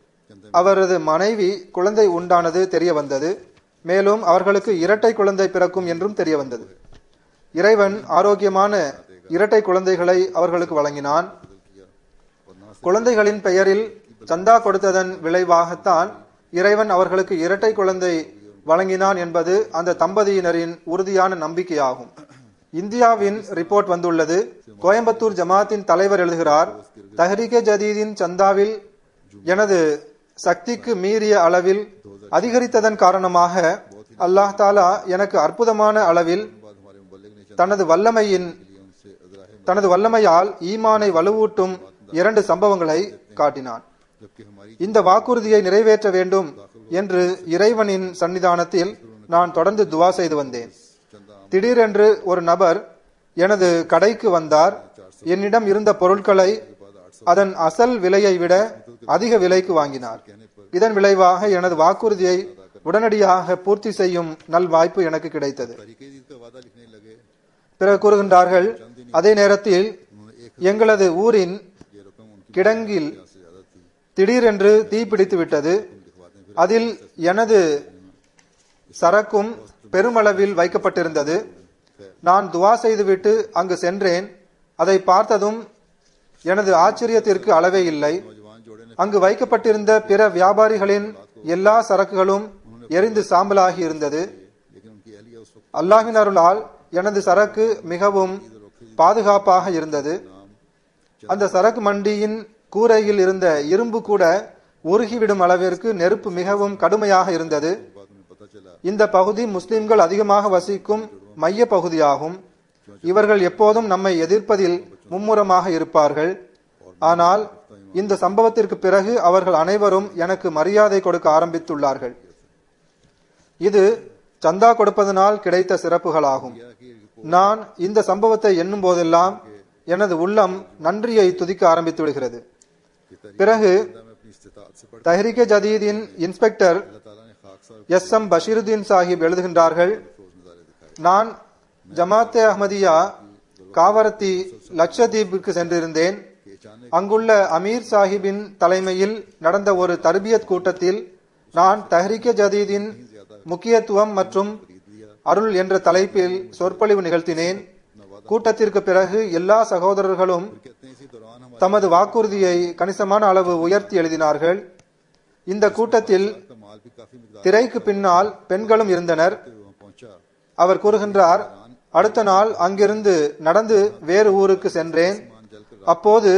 அவரது மனைவி குழந்தை உண்டானது தெரிய வந்தது மேலும் அவர்களுக்கு இரட்டை குழந்தை பிறக்கும் என்றும் தெரிய வந்தது இறைவன் ஆரோக்கியமான இரட்டை குழந்தைகளை அவர்களுக்கு வழங்கினான் किया और ना குழந்தைகளின் பெயரில் சந்தா கொடுத்ததன் விளைவாகத்தான் இறைவன் அவர்களுக்கு இரட்டை குழந்தை வழங்கினான் என்பது அந்த தம்பதியினரின் உறுதியான நம்பிக்கையாகும் இந்தியாவின் ரிப்போர்ட் வந்துள்ளது கோயம்புத்தூர் ஜமாத்தின் தலைவர் எழுதுகிறார் தஹ்ரீகே ஜதீதின் சந்தாவில் எனது சக்திக்கு மீறிய அளவில் அதிகரித்ததன் காரணமாக அல்லாஹ் தாலா எனக்கு அற்புதமான அளவில் बाद हमारे मुबल्लिग ने தனது வல்லமையின் चाहिए उनसे अजराह தனது வல்லமையால் ஈமானை வலுவூட்டும் இரண்டு சம்பவங்களை காட்டினான் जबकि हमारी இந்த வாக்குறுதியை நிறைவேற்ற வேண்டும் என்று இறைவனின் சன்னிதானத்தில் நான் தொடர்ந்து துவா செய்து வந்தேன் चंदा திடீரென்று ஒரு நபர் எனது கடைக்கு வந்தார் என்னிடம் இருந்த பொருட்களை அதன் அசல் விலையை விட அதிக விலைக்கு வாங்கினார் இதன் விளைவாக எனது வாக்குறுதியை உடனடியாக பூர்த்தி செய்யும் நல் வாய்ப்பு எனக்கு கிடைத்தது तरीके ईद का वादा लिखने लगे பிறகு கூறுகின்றார்கள் அதே நேரத்தில் எங்களது ஊரின் ये रकम उनकी கிடங்கில் से ज्यादा थी திடீரென்று தீ பிடித்து விட்டது அதில் எனது சரக்கும் பெருமளவில் வைக்கப்பட்டிருந்தது நான் துவா செய்துவிட்டு அங்கு சென்றேன் அதை பார்த்ததும் எனது ஆச்சரியத்திற்கு அளவே இல்லை नौजवान जोड़े ने அங்கு வைக்கப்பட்டிருந்த பிற வியாபாரிகளின் எல்லா சரக்குகளும் எரிந்து சாம்பலாகி இருந்தது लेकिन उनकी अहलिया उस वक्त அல்லாஹ்வின் அருளால் எனது சரக்கு மிகவும் பாதுகாப்பாக இருந்தது அந்த சரக்கு மண்டியின் கூரையில் இருந்த இரும்பு கூட உருகிவிடும் அளவிற்கு நெருப்பு மிகவும் கடுமையாக இருந்தது बाद उन्हें पता चला இந்த பகுதி முஸ்லிம்கள் அதிகமாக வசிக்கும் மைய பகுதியாகும் இவர்கள் எப்போதும் நம்மை எதிர்ப்பதில் மும்முரமாக இருப்பார்கள் ஆனால் இந்த சம்பவத்திற்கு பிறகு அவர்கள் அனைவரும் எனக்கு மரியாதை கொடுக்க ஆரம்பித்துள்ளார்கள் இது சந்தா கொடுப்பதனால் கிடைத்த சிறப்புகளாகும் நான் இந்த சம்பவத்தை எண்ணும் போதெல்லாம் எனது உள்ளம் நன்றியை துதிக்க ஆரம்பித்து விடுகிறது பிறகு मैं अपनी इस्तात से पढ़ தஹ்ரிகே ஜதீதின் இன்ஸ்பெக்டர் अल्लाह ताला ने खाक साहब எஸ் எம் பஷீருddin சாஹிப் எழுதுகின்றார்கள் रोज नजारे दिखाए நான் ஜமாத்தே அஹ்மதியா காவரத்தி லட்சதீப்புக்கு சென்றிருந்தேன் कि अचानक அங்குள்ள அமீர் சாஹிப்பின் தலைமையில் நடந்த ஒரு தர்பியத் கூட்டத்தில் நான் தஹ்ரிகே ஜதீதின் முக்கியத்துவம் மற்றும் அருள் என்ற தலைப்பில் சொற்பொழிவு நிகழ்த்தினேன் கூட்டத்திற்கு பிறகு எல்லா சகோதரர்களும் कहते हैं इसी दौरान हमारे தமது வாக்குறுதியை கணிசமான அளவு உயர்த்தி எழுதினார்கள் இந்த கூட்டத்தில் का माल भी काफी मिकदार திரைக்கு பின்னால் பெண்களும் இருந்தனர் में वहां पहुंचा அவர் கூறுகின்றார் அடுத்த நாள் அங்கிருந்து நடந்து வேறு ஊருக்கு சென்றேன் அப்போது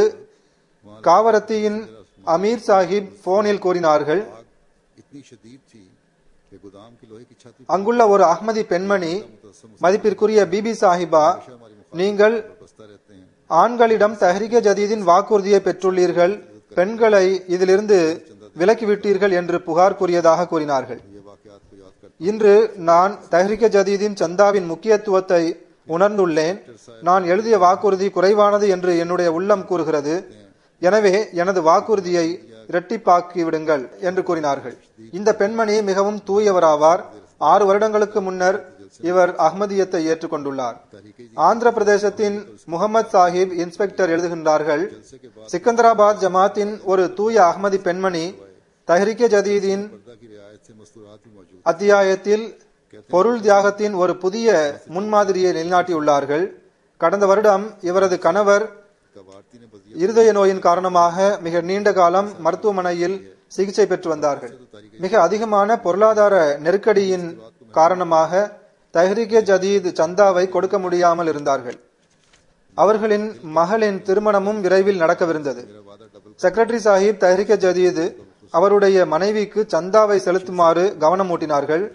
காவரத்தியின் அமீர் சாஹிப் போனில் கூறினார்கள் आग इतनी शदीद थी कि गोदाम की लोहे की छत அங்குள்ள ஒரு அஹ்மதி பெண்மணி மதிப்பிற்குரிய பிபி சாஹிபா நீங்கள் बसता रहते हैं ஆண்களிடம் தஹ்ரிகே ஜதீதின் வாக்குறுதியை பெற்றுள்ளீர்கள் பெண்களை இதிலிருந்து விலக்கிவிட்டீர்கள் என்று புகார் கூறியதாக கூறினார்கள் ये वाकयात को याद कर இன்று நான் தஹ்ரிகே ஜதீதின் சந்தாவின் முக்கியத்துவத்தை உணர்ந்துள்ளேன் நான் எழுதிய வாக்குறுதி குறைவானது என்று என்னுடைய உள்ளம் கூறுகிறது எனவே எனது வாக்குறுதியை இரட்டிப்பாக்கி விடுங்கள் என்று கூறினார்கள் இந்த பெண்மணி மிகவும் தூயவராவார் ஆறு வருடங்களுக்கு முன்னர் இவர் அஹ்மதியத்தை ஏற்றுக்கொண்டுள்ளார் ஆந்திர பிரதேசத்தின் முகமது சாஹிப் இன்ஸ்பெக்டர் எழுதுகின்றார்கள் சிக்கந்தராபாத் ஜமாத்தின் ஒரு தூய அஹ்மதி பெண்மணி தஹ்ரிகே ஜதீதின் पर्दा की रियायत से मस्तूरात भी मौजूद அத்தியாயத்தில் பொருள் தியாகத்தின் ஒரு புதிய முன்மாதிரியை நிலைநாட்டியுள்ளார்கள் கடந்த வருடம் இவரது கணவர் कवारती ने बजिया இருதய நோயின் காரணமாக மிக நீண்ட காலம் மருத்துவமனையில் சிகிச்சை பெற்று வந்தார்கள் மிக அதிகமான பொருளாதார நெருக்கடியின் காரணமாக தஹ்ரிகே ஜதீத் சந்தாவை கொடுக்க முடியாமல் இருந்தார்கள் அவர்களின் மகளின் திருமணமும் விரைவில் நடக்கவிருந்தது செக்ரட்டரி சாஹிப் தஹ்ரிகே ஜதீத் அவருடைய மனைவிக்கு சந்தாவை செலுத்துமாறு கவனமூட்டினார்கள்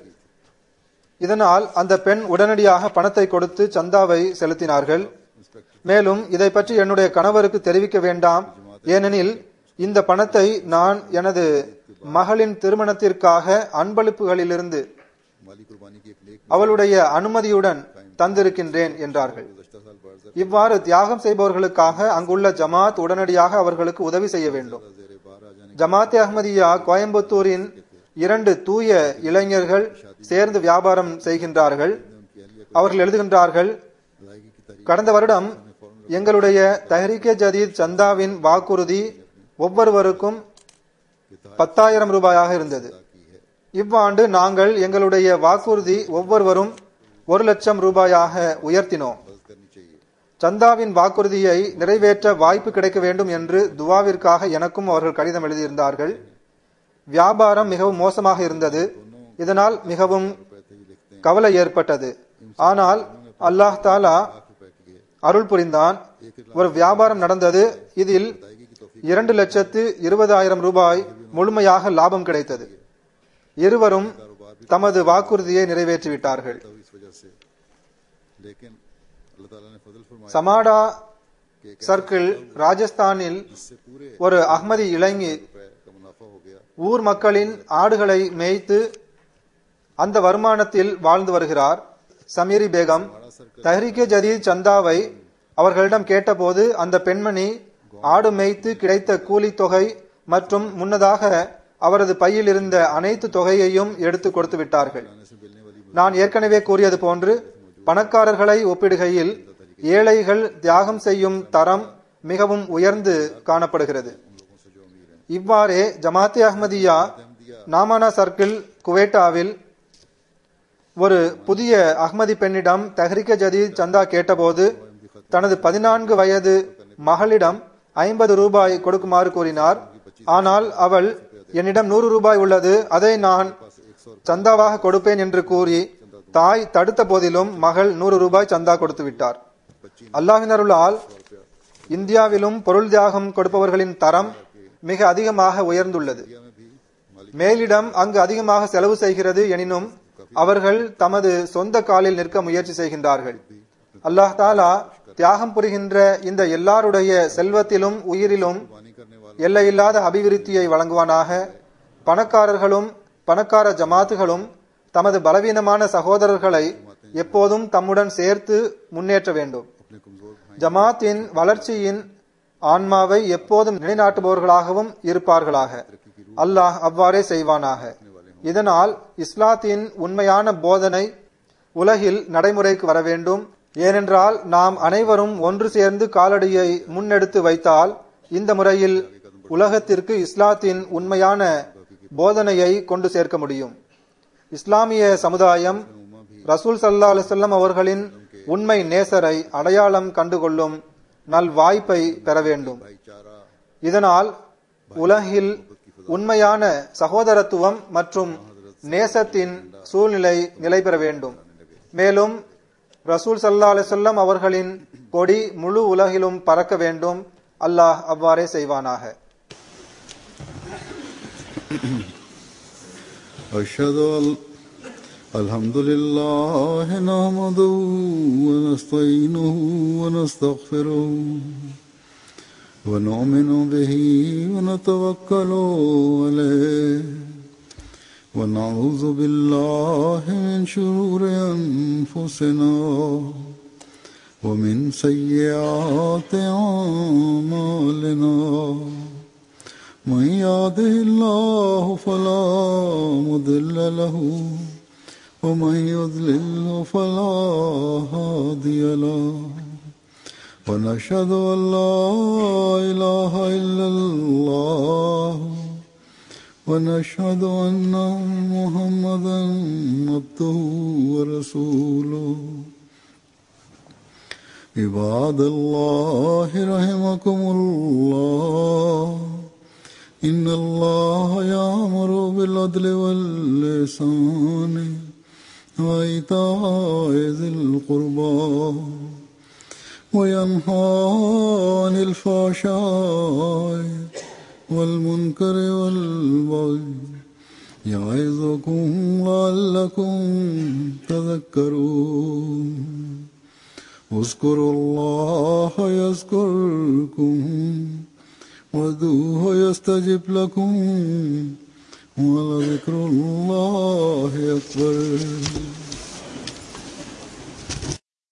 இதனால் அந்த பெண் உடனடியாக பணத்தை கொடுத்து சந்தாவை செலுத்தினார்கள் மேலும் இதை பற்றி என்னுடைய கணவருக்கு தெரிவிக்க வேண்டாம் ஏனெனில் இந்த பணத்தை நான் எனது மகளின் திருமணத்திற்காக அன்பளிப்புகளிலிருந்து माली कुर्बानी की एक नेक அவளுடைய அனுமதியுடன் தந்திருக்கின்றேன் என்றார்கள் गुजश्ता साल बर्जर இவ்வாறு தியாகம் செய்பவர்களுக்காக அங்குள்ள ஜமாத் உடனடியாக அவர்களுக்கு உதவி செய்ய வேண்டும் जेर बार आ जाने ஜமாத்தே அஹ்மதியா கோயம்புத்தூரின் இரண்டு தூய இளைஞர்கள் சேர்ந்து வியாபாரம் செய்கின்றார்கள் उनकी अहलिया அவர்கள் எழுதுகின்றார்கள் अदायगी की तारीख கடந்த வருடம் எங்களுடைய தஹ்ரீகே ஜதீத் சந்தாவின் வாக்குறுதி ஒவ்வொருவருக்கும் பத்தாயிரம் ரூபாயாக இருந்தது की है இவ்வாண்டு நாங்கள் எங்களுடைய வாக்குறுதி ஒவ்வொருவரும் ஒரு லட்சம் ரூபாயாக உயர்த்தினோம் मदद करनी चाहिए சந்தாவின் வாக்குறுதியை நிறைவேற்ற வாய்ப்பு கிடைக்க வேண்டும் என்று துவாவிற்காக எனக்கும் அவர்கள் கடிதம் எழுதியிருந்தார்கள் வியாபாரம் மிகவும் மோசமாக இருந்தது இதனால் மிகவும் पैसे भी लिखते हैं கவலை ஏற்பட்டது ஆனால் அல்லாஹ் தாலா रुपए की है அருள் புரிந்தான் ஒரு வியாபாரம் நடந்தது இதில் இரண்டு லட்சத்து இருபதாயிரம் ரூபாய் முழுமையாக லாபம் கிடைத்தது இருவரும் தமது வாக்குறுதியை நிறைவேற்றிவிட்டார்கள் तो इस वजह से लेकिन अल्लाह ताला ने फजल फरमाया சமாடா சர்க்கிள் ராஜஸ்தானில் इससे पूरे ஒரு அஹ்மதி இளைஞி रुपए का मुनाफा हो गया ஊர் மக்களின் ஆடுகளை மேய்த்து அந்த வருமானத்தில் வாழ்ந்து வருகிறார் சமீரி பேகம் தஹ்ரீகே ஜதீத் சந்தாவை அவர்களிடம் கேட்டபோது அந்த பெண்மணி ஆடு மேய்த்து கிடைத்த கூலி தொகை மற்றும் முன்னதாக அவரது பையில் இருந்த அனைத்து தொகையையும் எடுத்து கொடுத்து விட்டார்கள் से मिलने वाली நான் ஏற்கனவே கூறியது போன்று பணக்காரர்களை ஒப்பிடுகையில் ஏழைகள் தியாகம் செய்யும் தரம் மிகவும் உயர்ந்து காணப்படுகிறது இவ்வாறே ஜமாத்தே அஹ்மதியா நாமானா சர்க்கிள் குவேட்டாவில் ஒரு புதிய அஹ்மதி பெண்ணிடம் தஹ்ரிக ஜதீத் சந்தா கேட்டபோது தனது பதினான்கு வயது மகளிடம் ஐம்பது ரூபாய் கொடுக்குமாறு கூறினார் ஆனால் அவள் என்னிடம் நூறு ரூபாய் உள்ளது அதை நான் சந்தாவாக கொடுப்பேன் என்று கூறி தாய் தடுத்த போதிலும் மகள் நூறு ரூபாய் சந்தா கொடுத்து விட்டார் அல்லாஹினருளால் இந்தியாவிலும் பொருள் தியாகம் கொடுப்பவர்களின் தரம் மிக அதிகமாக உயர்ந்துள்ளது மேலிடம் அங்கு அதிகமாக செலவு செய்கிறது எனினும் அவர்கள் தமது சொந்த காலில் நிற்க முயற்சி செய்கின்றார்கள் அல்லாஹ் தாலா தியாகம் புரிகின்ற இந்த எல்லாருடைய செல்வத்திலும் உயிரிலும் எல்லையில்லாத அபிவிருத்தியை வழங்குவானாக பணக்காரர்களும் பணக்கார ஜமாத்துகளும் தமது பலவீனமான சகோதரர்களை எப்போதும் தம்முடன் சேர்த்து முன்னேற்ற வேண்டும் ஜமாத்தின் வளர்ச்சியின் ஆன்மாவை எப்போதும் நிலைநாட்டுபவர்களாகவும் இருப்பார்களாக அல்லாஹ் அவ்வாறே செய்வானாக இதனால் இஸ்லாத்தின் உண்மையான போதனை உலகில் நடைமுறைக்கு வர வேண்டும் ஏனென்றால் நாம் அனைவரும் ஒன்று சேர்ந்து காலடியை முன்னெடுத்து வைத்தால் இந்த முறையில் உலகத்திற்கு இஸ்லாத்தின் உண்மையான போதனையை கொண்டு சேர்க்க முடியும் இஸ்லாமிய சமுதாயம் ரசூல் சல்லா அலுவல்லம் அவர்களின் உண்மை நேசரை அடையாளம் கண்டுகொள்ளும் நல் வாய்ப்பை பெற வேண்டும் இதனால் உலகில் உண்மையான சகோதரத்துவம் மற்றும் நேசத்தின் சூழ்நிலை நிலை பெற வேண்டும் மேலும் ரசூல் சல்லா அலிசல்லம் அவர்களின் கொடி முழு உலகிலும் பறக்க வேண்டும் அல்லாஹ் அவ்வாறே செய்வானாக أشهد أن الحمد لله نحمده ونستعينه ونستغفره ونؤمن به ونتوكل عليه ونعوذ بالله من شرور أنفسنا ومن سيئات أعمالنا من يهده الله فلا مضل له ومن يضلله فلا هادي له ونشهد أن لا إله إلا الله ونشهد أن محمدا عبده ورسوله عباد الله رحمكم الله إن الله يأمر بالعدل واللسان وإيتاء ذي القربى وينهى عن الفحشاء والمنكر والبغي يعظكم لعلكم تذكرون اذكروا الله يذكركم وادعوه يستجب لكم ولذكر الله أكبر